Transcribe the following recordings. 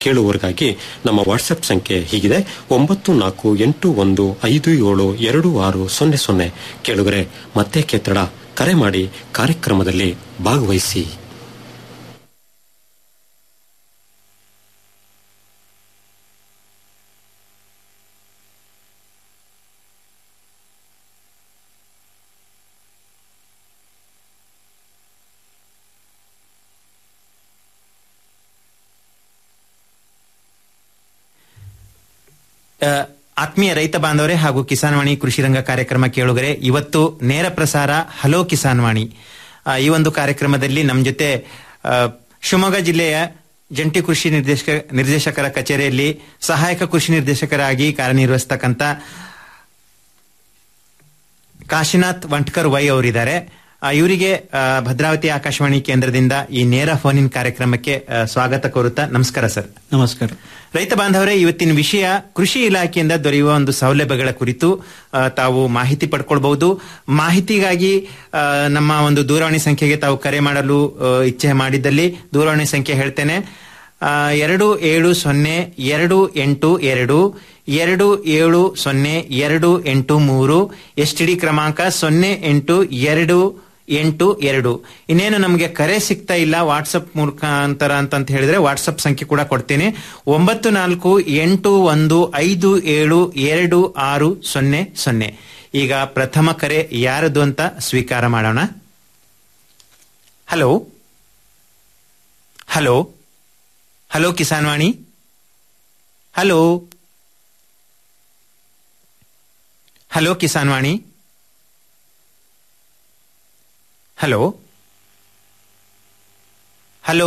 ಕೇಳುವವರಿಗಾಗಿ ನಮ್ಮ ವಾಟ್ಸ್ಆಪ್ ಸಂಖ್ಯೆ ಹೀಗಿದೆ ಒಂಬತ್ತು ನಾಲ್ಕು ಎಂಟು ಒಂದು ಐದು ಏಳು ಎರಡು ಆರು ಸೊನ್ನೆ ಸೊನ್ನೆ ಕೇಳುಗರೆ ಮತ್ತೆ ಕೆತ್ತಡ ಕರೆ ಮಾಡಿ ಕಾರ್ಯಕ್ರಮದಲ್ಲಿ ಭಾಗವಹಿಸಿ ಆ, ಆತ್ಮೀಯ ರೈತ ಬಾಂಧವರೇ ಹಾಗೂ ಕಿಸಾನ್ವಾಣಿ ಕೃಷಿ ರಂಗ ಕಾರ್ಯಕ್ರಮ ಕೇಳುಗರೆ ಇವತ್ತು ನೇರ ಪ್ರಸಾರ ಹಲೋ ಕಿಸಾನ್ವಾಣಿ ಆ, ಈ ಒಂದು ಕಾರ್ಯಕ್ರಮದಲ್ಲಿ ನಮ್ಮ ಜೊತೆ ಆ, ಶಿವಮೊಗ್ಗ ಜಿಲ್ಲೆಯ ಜಂಟಿ ಕೃಷಿ ನಿರ್ದೇಶಕ ನಿರ್ದೇಶಕರ ಕಚೇರಿಯಲ್ಲಿ ಸಹಾಯಕ ಕೃಷಿ ನಿರ್ದೇಶಕರಾಗಿ ಕಾರ್ಯನಿರ್ವಹಿಸ್ತಕ್ಕಂಥ ಕಾಶಿನಾಥ್ ವಂಟ್ಕರ್ ವೈ ಅವರಿದ್ದಾರೆ ಆ, ಇವರಿಗೆ ಆ, ಭದ್ರಾವತಿ ಆಕಾಶವಾಣಿ ಕೇಂದ್ರದಿಂದ ಈ ನೇರ ಫೋನ್ ಇನ್ ಕಾರ್ಯಕ್ರಮಕ್ಕೆ ಆ, ಸ್ವಾಗತ ಕೋರುತ್ತಾ ನಮಸ್ಕಾರ ಸರ್ ನಮಸ್ಕಾರ ರೈತ ಬಾಂಧವರೇ ಇವತ್ತಿನ ವಿಷಯ ಕೃಷಿ ಇಲಾಖೆಯಿಂದ ದೊರೆಯುವ ಒಂದು ಸೌಲಭ್ಯಗಳ ಕುರಿತು ಆ, ತಾವು ಮಾಹಿತಿ ಪಡ್ಕೊಳ್ಬಹುದು ಮಾಹಿತಿಗಾಗಿ ಆ, ನಮ್ಮ ಒಂದು ದೂರವಾಣಿ ಸಂಖ್ಯೆಗೆ ತಾವು ಕರೆ ಮಾಡಲು ಆ, ಇಚ್ಛೆ ಮಾಡಿದ್ದಲ್ಲಿ ದೂರವಾಣಿ ಸಂಖ್ಯೆ ಹೇಳ್ತೇನೆ ಆ, ಎರಡು ಏಳು ಸೊನ್ನೆ ಎರಡು ಎಂಟು ಎರಡು ಎರಡು ಏಳು ಸೊನ್ನೆ ಎರಡು ಎಂಟು ಮೂರು ಎಸ್ ಟಿ ಡಿ ಕ್ರಮಾಂಕ ಸೊನ್ನೆ ಎಂಟು ಎರಡು ಎಂಟು ಎರಡು ಇನ್ನೇನು ನಮಗೆ ಕರೆ ಸಿಗ್ತಾ ಇಲ್ಲ ವಾಟ್ಸಪ್ ಮುಖಾಂತರ ಅಂತಂತ ಹೇಳಿದ್ರೆ ವಾಟ್ಸಪ್ ಸಂಖ್ಯೆ ಕೂಡ ಕೊಡ್ತೀನಿ ಒಂಬತ್ತು ನಾಲ್ಕು ಎಂಟು ಒಂದು ಐದು ಏಳು ಎರಡು ಆರು ಸೊನ್ನೆ ಸೊನ್ನೆ ಈಗ ಪ್ರಥಮ ಕರೆ ಯಾರದು ಅಂತ ಸ್ವೀಕಾರ ಮಾಡೋಣ hello hello hello Kisan Vani hello hello Kisan Vani hello hello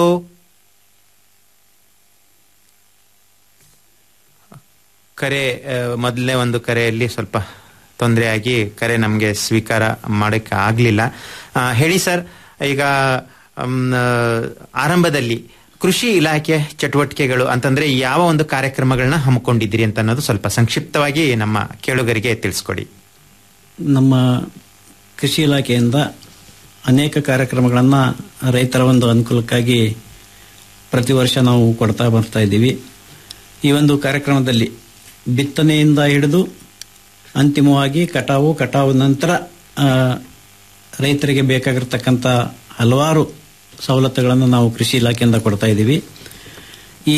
ಕರೆ ಆ, ಮೊದಲನೇ ಒಂದು ಕರೆಯಲ್ಲಿ ಸ್ವಲ್ಪ ತೊಂದರೆ ಆಗಿ ಕರೆ ನಮಗೆ ಸ್ವೀಕಾರ ಮಾಡೋಕ್ಕೆ ಆಗಲಿಲ್ಲ ಹೇಳಿ ಸರ್ ಈಗ ಮ್, ಆ, ಆರಂಭದಲ್ಲಿ ಕೃಷಿ ಇಲಾಖೆ ಚಟುವಟಿಕೆಗಳು ಅಂತಂದ್ರೆ ಯಾವ ಒಂದು ಕಾರ್ಯಕ್ರಮಗಳನ್ನ ಹಮ್ಮಿಕೊಂಡಿದ್ದೀರಿ ಅಂತ ಅನ್ನೋದು ಸ್ವಲ್ಪ ಸಂಕ್ಷಿಪ್ತವಾಗಿ ನಮ್ಮ ಕೇಳುಗರಿಗೆ ತಿಳಿಸ್ಕೊಡಿ ನಮ್ಮ ಕೃಷಿ ಇಲಾಖೆಯಿಂದ ಅನೇಕ ಕಾರ್ಯಕ್ರಮಗಳನ್ನು ರೈತರ ಒಂದು ಅನುಕೂಲಕ್ಕಾಗಿ ಪ್ರತಿ ವರ್ಷ ನಾವು ಕೊಡ್ತಾ ಬರ್ತಾ ಇದ್ದೀವಿ ಈ ಒಂದು ಕಾರ್ಯಕ್ರಮದಲ್ಲಿ ಬಿತ್ತನೆಯಿಂದ ಹಿಡಿದು ಅಂತಿಮವಾಗಿ ಕಟಾವು ಕಟಾವು ನಂತರ ಆ, ರೈತರಿಗೆ ಬೇಕಾಗಿರ್ತಕ್ಕಂಥ ಹಲವಾರು ಸವಲತ್ತುಗಳನ್ನು ನಾವು ಕೃಷಿ ಇಲಾಖೆಯಿಂದ ಕೊಡ್ತಾ ಇದ್ದೀವಿ ಈ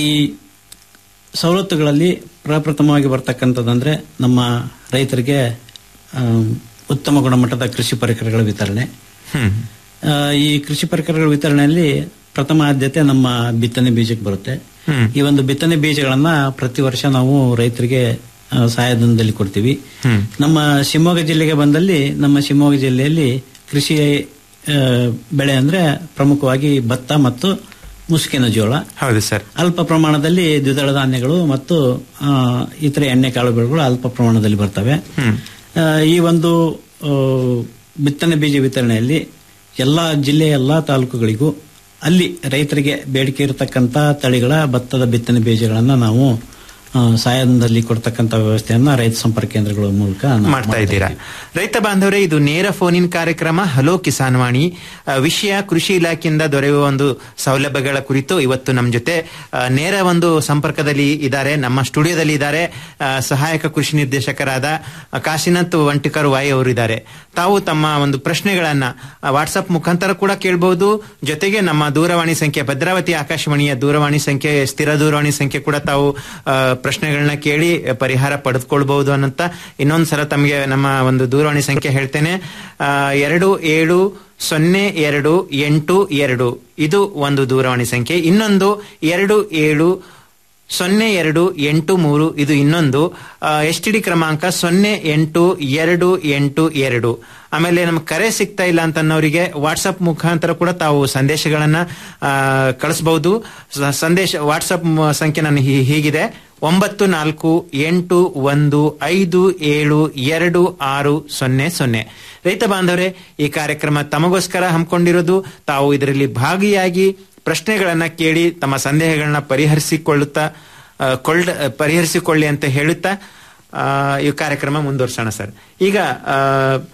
ಸವಲತ್ತುಗಳಲ್ಲಿ ಪ್ರಪ್ರಥಮವಾಗಿ ಬರ್ತಕ್ಕಂಥದ್ದಂದ್ರೆ ನಮ್ಮ ರೈತರಿಗೆ ಆ, ಉತ್ತಮ ಗುಣಮಟ್ಟದ ಕೃಷಿ ಪರಿಕರಗಳ ವಿತರಣೆ ಹ್ಮ್ ಆ, ಈ ಕೃಷಿ ಪರಿಕರಗಳ ವಿತರಣೆಯಲ್ಲಿ ಪ್ರಥಮ ಆದ್ಯತೆ ನಮ್ಮ ಬಿತ್ತನೆ ಬೀಜಕ್ಕೆ ಬರುತ್ತೆ ಹ್ಮ್. ಈ ಒಂದು ಬಿತ್ತನೆ ಬೀಜಗಳನ್ನ ಪ್ರತಿ ವರ್ಷ ನಾವು ರೈತರಿಗೆ ಆ, ಸಹಾಯಧನದಲ್ಲಿ ಕೊಡ್ತೀವಿ ಹ್ಮ್. ನಮ್ಮ ಶಿವಮೊಗ್ಗ ಜಿಲ್ಲೆಗೆ ಬಂದಲ್ಲಿ ನಮ್ಮ ಶಿವಮೊಗ್ಗ ಜಿಲ್ಲೆಯಲ್ಲಿ ಕೃಷಿ ಆ, ಬೆಳೆ ಅಂದ್ರೆ ಪ್ರಮುಖವಾಗಿ ಭತ್ತ ಮತ್ತು ಮುಸುಕಿನ ಜೋಳ ಹೌದು ಸರ್ ಅಲ್ಪ ಪ್ರಮಾಣದಲ್ಲಿ ದ್ವಿದಳ ಧಾನ್ಯಗಳು ಮತ್ತು ಆ, ಇತರೆ ಎಣ್ಣೆ ಕಾಳು ಬೆಳೆಗಳು ಅಲ್ಪ ಪ್ರಮಾಣದಲ್ಲಿ ಬರ್ತವೆ ಹ್ಮ್ ಆ, ಈ ಒಂದು ಆ, ಬಿತ್ತನೆ ಬೀಜ ವಿತರಣೆಯಲ್ಲಿ ಎಲ್ಲ ಜಿಲ್ಲೆಯ ಎಲ್ಲ ತಾಲೂಕುಗಳಿಗೂ ಅಲ್ಲಿ ರೈತರಿಗೆ ಬೇಡಿಕೆ ಇರತಕ್ಕಂತ ತಳಿಗಳ ಭತ್ತದ ಬಿತ್ತನೆ ಬೀಜಗಳನ್ನ ನಾವು ಆ, ಸಹಾಯಧನದಲ್ಲಿ ಕೊಡ್ತಕ್ಕಂತ ವ್ಯವಸ್ಥೆಯನ್ನ ರೈತ ಸಂಪರ್ಕ ಕೇಂದ್ರಗಳ ಮೂಲಕ ನಾವು ಮಾಡ್ತಾ ಇದ್ದೀರಾ ರೈತ ಬಾಂಧವರೇ ಇದು ನೇರ ಫೋನ್ ಇನ್ ಕಾರ್ಯಕ್ರಮ ಹಲೋ ಕಿಸಾನ್ ವಾಣಿ ಆ, ವಿಷಯ ಕೃಷಿ ಇಲಾಖೆಯಿಂದ ದೊರೆಯುವ ಒಂದು ಸೌಲಭ್ಯಗಳ ಕುರಿತು ಇವತ್ತು ನಮ್ಮ ಜೊತೆ ಆ, ನೇರ ಒಂದು ಸಂಪರ್ಕದಲ್ಲಿ ಇದ್ದಾರೆ ನಮ್ಮ ಸ್ಟುಡಿಯೋದಲ್ಲಿ ಇದ್ದಾರೆ ಆ, ಸಹಾಯಕ ಕೃಷಿ ನಿರ್ದೇಶಕರಾದ ಆ, ಕಾಶಿನಾಥ್ ವಂಟಿಕರ್ ವಾಯ್ ಅವರು ಇದ್ದಾರೆ ತಾವು ತಮ್ಮ ಒಂದು ಪ್ರಶ್ನೆಗಳನ್ನ ವಾಟ್ಸ್ಆಪ್ ಮುಖಾಂತರ ಕೂಡ ಕೇಳಬಹುದು ಜೊತೆಗೆ ನಮ್ಮ ದೂರವಾಣಿ ಸಂಖ್ಯೆ ಭದ್ರಾವತಿ ಆಕಾಶವಾಣಿಯ ದೂರವಾಣಿ ಸಂಖ್ಯೆ ಸ್ಥಿರ ದೂರವಾಣಿ ಸಂಖ್ಯೆ ಕೂಡ ತಾವು ಆ, ಪ್ರಶ್ನೆಗಳನ್ನ ಕೇಳಿ ಪರಿಹಾರ ಪಡೆದುಕೊಳ್ಬಹುದು ಅನ್ನಂತ ಇನ್ನೊಂದ್ಸಲ ತಮಗೆ ನಮ್ಮ ಒಂದು ದೂರವಾಣಿ ಸಂಖ್ಯೆ ಹೇಳ್ತೇನೆ ಆ, ಎರಡು ಏಳು ಸೊನ್ನೆ ಎರಡು ಎಂಟು ಎರಡು ಇದು ಒಂದು ದೂರವಾಣಿ ಸಂಖ್ಯೆ ಇನ್ನೊಂದು ಎರಡು ಏಳು ಸೊನ್ನೆ ಎರಡು ಎಂಟು ಮೂರು ಇದು ಇನ್ನೊಂದು ಎಸ್ ಟಿ ಡಿ ಕ್ರಮಾಂಕ ಸೊನ್ನೆ ಎಂಟು ಎರಡು ಎಂಟು ಎರಡು ಆಮೇಲೆ ನಮ್ಗೆ ಕರೆ ಸಿಗ್ತಾ ಇಲ್ಲ ಅಂತ ಅನ್ನೋರಿಗೆ ವಾಟ್ಸಪ್ ಮುಖಾಂತರ ಕೂಡ ತಾವು ಸಂದೇಶಗಳನ್ನ ಆ, ಕಳಿಸಬಹುದು ಸ- ಸಂದೇಶ ವಾಟ್ಸಪ್ ಮ- ಸಂಖ್ಯೆ ನಾನು ಹೀ- ಹೀಗಿದೆ ಒಂಬತ್ತು ನಾಲ್ಕು ಎಂಟು ಒಂದು ಐದು ಏಳು ಎರಡು ಆರು ಸೊನ್ನೆ ಸೊನ್ನೆ ರೈತ ಬಾಂಧವರೇ ಈ ಕಾರ್ಯಕ್ರಮ ತಮಗೋಸ್ಕರ ಹಮ್ಮಿಕೊಂಡಿರೋದು ತಾವು ಇದರಲ್ಲಿ ಭಾಗಿಯಾಗಿ ಪ್ರಶ್ನೆಗಳನ್ನ ಕೇಳಿ ತಮ್ಮ ಸಂದೇಹಗಳನ್ನ ಪರಿಹರಿಸಿಕೊಳ್ಳುತ್ತಾ ಆ, ಕೊಳ್ಳ ಪರಿಹರಿಸಿಕೊಳ್ಳಿ ಅಂತ ಹೇಳುತ್ತಾ ಆ, ಈ ಕಾರ್ಯಕ್ರಮ ಮುಂದುವರ್ಸೋಣ ಸರ್ ಈಗ ಆ,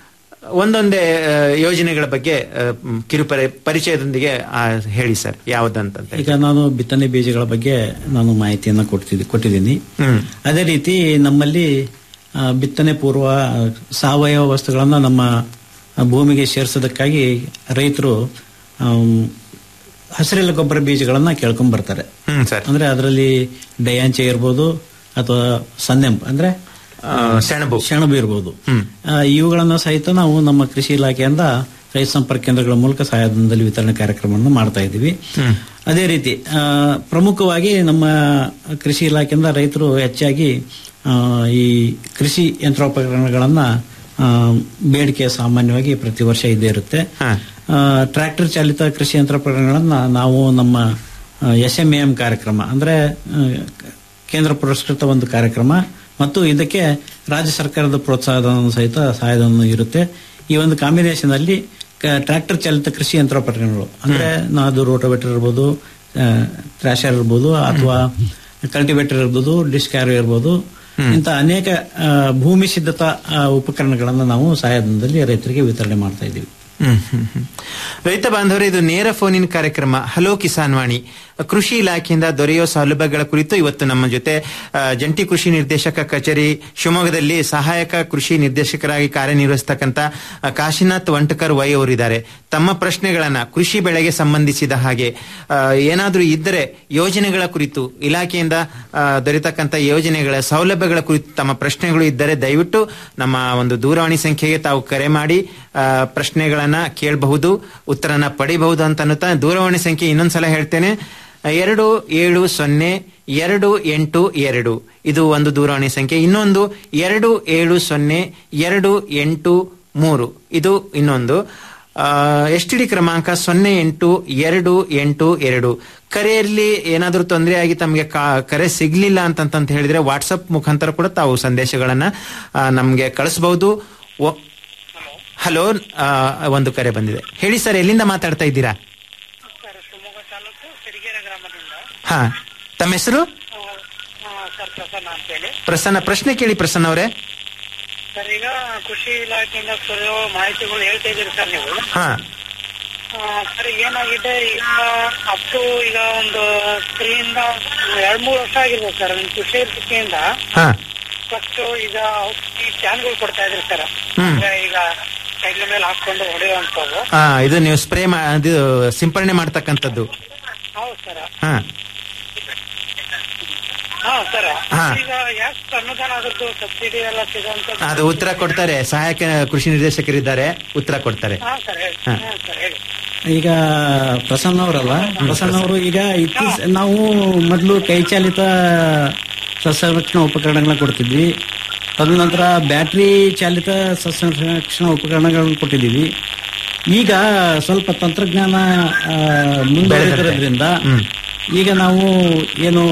ಒಂದೊಂದೇ ಆ, ಯೋಜನೆಗಳ ಬಗ್ಗೆ ಆ, ಮ್, ಕಿರುಪರಿ ಪರಿಚಯದೊಂದಿಗೆ ಆ, ಹೇಳಿ ಸರ್ ಯಾವ್ದಂತ ಹೇಳಿ. ಈಗ ನಾನು ಬಿತ್ತನೆ ಬೀಜಗಳ ಬಗ್ಗೆ ನಾನು ಮಾಹಿತಿಯನ್ನ ಕೊಡ್ತಿದ್ದೆ ಕೊಟ್ಟಿದ್ದೀನಿ ಹ್ಮ್ ಅದೇ ರೀತಿ ನಮ್ಮಲ್ಲಿ ಆ, ಬಿತ್ತನೆ ಪೂರ್ವ ಸಾವಯವ ವಸ್ತುಗಳನ್ನ ನಮ್ಮ ಭೂಮಿಗೆ ಸೇರಿಸೋದಕ್ಕಾಗಿ ರೈತರು ಆಮ್, ಹಸಿರೆಲೆ ಗೊಬ್ಬರ ಬೀಜಗಳನ್ನ ಕೇಳ್ಕೊಂಡ್ ಬರ್ತಾರೆ ಹ್ಮ್ ಸರ್ ಅಂದ್ರೆ ಅದರಲ್ಲಿ ಡಯಾಂಚೆ ಇರ್ಬೋದು ಅಥವಾ ಸನ್ನೆಂಪ್ ಅಂದ್ರೆ ಆ, ಸೆಣಬು ಸೆಣಬು ಇರ್ಬೋದು ಹ್ಮ್. ಆ, ಇವುಗಳನ್ನ ಸಹಿತ ನಾವು ನಮ್ಮ ಕೃಷಿ ಇಲಾಖೆಯಿಂದ ರೈತ ಸಂಪರ್ಕ ಕೇಂದ್ರಗಳ ಮೂಲಕ ಸಹಾಯಧನದಲ್ಲಿ ವಿತರಣೆ ಕಾರ್ಯಕ್ರಮವನ್ನು ಮಾಡ್ತಾ ಇದ್ದೀವಿ ಹ್ಮ್. ಅದೇ ರೀತಿ ಆ, ಪ್ರಮುಖವಾಗಿ ನಮ್ಮ ಕೃಷಿ ಇಲಾಖೆಯಿಂದ ರೈತರು ಹೆಚ್ಚಾಗಿ ಆ, ಈ ಕೃಷಿ ಯಂತ್ರೋಪಕರಣಗಳನ್ನ ಆ, ಬೇಡಿಕೆ ಸಾಮಾನ್ಯವಾಗಿ ಪ್ರತಿ ವರ್ಷ ಇದ್ದೇ ಇರುತ್ತೆ ಹಾ. ಆ, ಟ್ರ್ಯಾಕ್ಟರ್ ಚಾಲಿತ ಕೃಷಿ ಯಂತ್ರೋಪಕರಣಗಳನ್ನ ನಾವು ನಮ್ಮ ಎಸ್ ಎಂ ಎಂ ಕಾರ್ಯಕ್ರಮ ಅಂದ್ರೆ ಆ, ಕೇಂದ್ರ ಪುರಸ್ಕೃತ ಒಂದು ಕಾರ್ಯಕ್ರಮ ಮತ್ತು ಇದಕ್ಕೆ ರಾಜ್ಯ ಸರ್ಕಾರದ ಪ್ರೋತ್ಸಾಹಧನ ಸಹಿತ ಸಹಾಯಧನ ಇರುತ್ತೆ ಈ ಒಂದು ಕಾಂಬಿನೇಷನ್ ಅಲ್ಲಿ ಟ್ರ್ಯಾಕ್ಟರ್ ಚಾಲಿತ ಕೃಷಿ ಯಂತ್ರೋಪಕರಣಗಳು ಅಂದ್ರೆ ನಾ- ಅದು ರೋಟೋವೇಟರ್ ಇರ್ಬೋದು ಥ್ರಾಶರ್ ಇರ್ಬೋದು ಅಥವಾ ಕಲ್ಟಿವೇಟರ್ ಇರ್ಬೋದು ಡಿಸ್ಕ್ಯಾರ್ ಇರ್ಬೋದು ಇಂಥ ಅನೇಕ ಆ, ಭೂಮಿ ಸಿದ್ಧತಾ ಆ, ಉಪಕರಣಗಳನ್ನು ನಾವು ಸಹಾಯಧನದಲ್ಲಿ ರೈತರಿಗೆ ವಿತರಣೆ ಮಾಡ್ತಾ ಇದ್ದೀವಿ ಹ್ಮ್, ಹ್ಮ್, ಹ್ಮ್. ರೈತ ಬಾಂಧವರೇ ಇದು ನೇರ ಫೋನಿನ ಕಾರ್ಯಕ್ರಮ ಹಲೋ ಕಿಸಾನ್ ವಾಣಿ ಕೃಷಿ ಇಲಾಖೆಯಿಂದ ದೊರೆಯುವ ಸೌಲಭ್ಯಗಳ ಕುರಿತು ಇವತ್ತು ನಮ್ಮ ಜೊತೆ ಆ, ಜಂಟಿ ಕೃಷಿ ನಿರ್ದೇಶಕ ಕಚೇರಿ ಶಿವಮೊಗ್ಗದಲ್ಲಿ ಸಹಾಯಕ ಕೃಷಿ ನಿರ್ದೇಶಕರಾಗಿ ಕಾರ್ಯನಿರ್ವಹಿಸತಕ್ಕಂತ ಆ, ಕಾಶಿನಾಥ್ ವಂಟಕರ್ ವೈ ಅವರಿದ್ದಾರೆ ತಮ್ಮ ಪ್ರಶ್ನೆಗಳನ್ನ ಕೃಷಿ ಬೆಳೆಗೆ ಸಂಬಂಧಿಸಿದ ಹಾಗೆ ಆ, ಏನಾದ್ರೂ ಇದ್ದರೆ ಯೋಜನೆಗಳ ಕುರಿತು ಇಲಾಖೆಯಿಂದ ಆ, ದೊರೆತಕ್ಕಂತ ಯೋಜನೆಗಳ ಸೌಲಭ್ಯಗಳ ಕುರಿತು ತಮ್ಮ ಪ್ರಶ್ನೆಗಳು ಇದ್ದರೆ ದಯವಿಟ್ಟು ನಮ್ಮ ಒಂದು ದೂರವಾಣಿ ಸಂಖ್ಯೆಗೆ ತಾವು ಕರೆ ಮಾಡಿ ಆ, ಪ್ರಶ್ನೆಗಳನ್ನ ಕೇಳಬಹುದು ಉತ್ತರನ ಪಡಿಬಹುದು ಅಂತ ಅನ್ನುತ್ತಾ ದೂರವಾಣಿ ಸಂಖ್ಯೆ ಇನ್ನೊಂದ್ಸಲ ಹೇಳ್ತೇನೆ ಎರಡು ಏಳು ಸೊನ್ನೆ ಎರಡು ಎಂಟು ಎರಡು ಇದು ಒಂದು ದೂರವಾಣಿ ಸಂಖ್ಯೆ ಇನ್ನೊಂದು ಎರಡು ಏಳು ಸೊನ್ನೆ ಎರಡು ಎಂಟು ಮೂರು ಇದು ಇನ್ನೊಂದು ಎಸ್ ಟಿ ಡಿ ಕ್ರಮಾಂಕ ಸೊನ್ನೆ ಎಂಟು ಎರಡು ಎಂಟು ಎರಡು ಕರೆಯಲ್ಲಿ ಏನಾದರೂ ತೊಂದರೆ ಆಗಿ ತಮಗೆ ಕಾ- ಕರೆ ಸಿಗ್ಲಿಲ್ಲ ಅಂತಂತ ಹೇಳಿದ್ರೆ ವಾಟ್ಸಪ್ ಮುಖಾಂತರ ಕೂಡ ತಾವು ಸಂದೇಶಗಳನ್ನ ಆ, ನಮ್ಗೆ ಕಳಿಸಬಹುದು ಹಲೋ ಆ, ಒಂದು ಕರೆ ಬಂದಿದೆ ಹೇಳಿ ಸರ್ ಎಲ್ಲಿಂದ ಮಾತಾಡ್ತಾ ಇದ್ದೀರಾ ಸರ್ ಶಿವಮೊಗ್ಗ ತಾಲೂಕು ಸಿರಿಗೆರೆ ಗ್ರಾಮದಿಂದ ಹಾ ತಮ್ಮ ಹೆಸರು ಆ, ಆ, ಸರ್ ಪ್ರಸನ್ನ ಅಂತೇಳಿ ಪ್ರಸನ್ನ ಪ್ರಶ್ನೆ ಕೇಳಿ ಪ್ರಸನ್ನ ಅವರೇ ಸರ್ ಈಗ ಕೃಷಿ ಇಲಾಖೆಯಿಂದ ಸುರಿಯೋ ಮಾಹಿತಿಗಳು ಹೇಳ್ತಾ ಇದ್ದೀರಿ ಸರ್ ನೀವು ಹಾ ಆ, ಸರ್ ಏನಾಗಿದೆ ಈಗ ಅಪ್ ಟು ಈಗ ಒಂದು ತ್ರೀಯಿಂದ ಎರಡ್ ಮೂರು ವರ್ಷ ಆಗಿರ್ಬೋದು ಸರ್ ನಿಮ್ ಕೃಷಿ ಇಲಾಖೆಯಿಂದ ಹಾ ಫಸ್ಟ್ ಈಗ ಔಷಧಿ ಕ್ಯಾನ್ಗಳು ಕೊಡ್ತಾ ಇದ್ರಿ ಸರ್ ಹ್ಮ್. ಅಂದ್ರೆ ಈಗ ಕೈಲ ಮೇಲೆ ಹಾಕೊಂಡು ಹೊಡೆಯುವಂತವು ಹಾ ಇದು ನೀವು ಸ್ಪ್ರೇ ಇದು ಸಿಂಪರಣೆ ಮಾಡ್ತಕ್ಕಂಥದ್ದು ಹೌದು ಸರ್ ಹಾ ಹಾ ಸರ್ ಹಾ. ಈಗ ಯಾಕೆ ಅನುದಾನ ಅದರದ್ದು ಸಬ್ಸಿಡಿ ಎಲ್ಲ ಸಿಗುವಂತ ಅದು ಉತ್ತರ ಕೊಡ್ತಾರೆ ಸಹಾಯಕ ಕೃಷಿ ನಿರ್ದೇಶಕರಿದ್ದಾರೆ ಉತ್ತರ ಕೊಡ್ತಾರೆ ಹಾ ಸರ್ ಹೇಳಿ ಹಾ. ಹಾ ಸರ್ ಹೇಳಿ ಈಗ ಪ್ರಸನ್ನ ಅವರಲ್ಲ ಪ್ರಸನ್ನ ಅವರು ಈಗ ಇತ್ತೀಚ ನಾವು ಮೊದಲು ಕೈ ಚಾಲಿತ ಸಸ್ಯರಕ್ಷಣಾ ಉಪಕರಣಗಳನ್ನ ಕೊಡ್ತಿದ್ವಿ ತದನಂತರ ಬ್ಯಾಟ್ರಿ ಚಾಲಿತ ಸಸ್ಯರಕ್ಷಣಾ ಉಪಕರಣಗಳನ್ನು ಕೊಟ್ಟಿದ್ದೀವಿ ಈಗ ಸ್ವಲ್ಪ ತಂತ್ರಜ್ಞಾನ ಆ, ಮುಂದುವರೆದಿರೋದ್ರಿಂದ ಈಗ ನಾವು ಏನು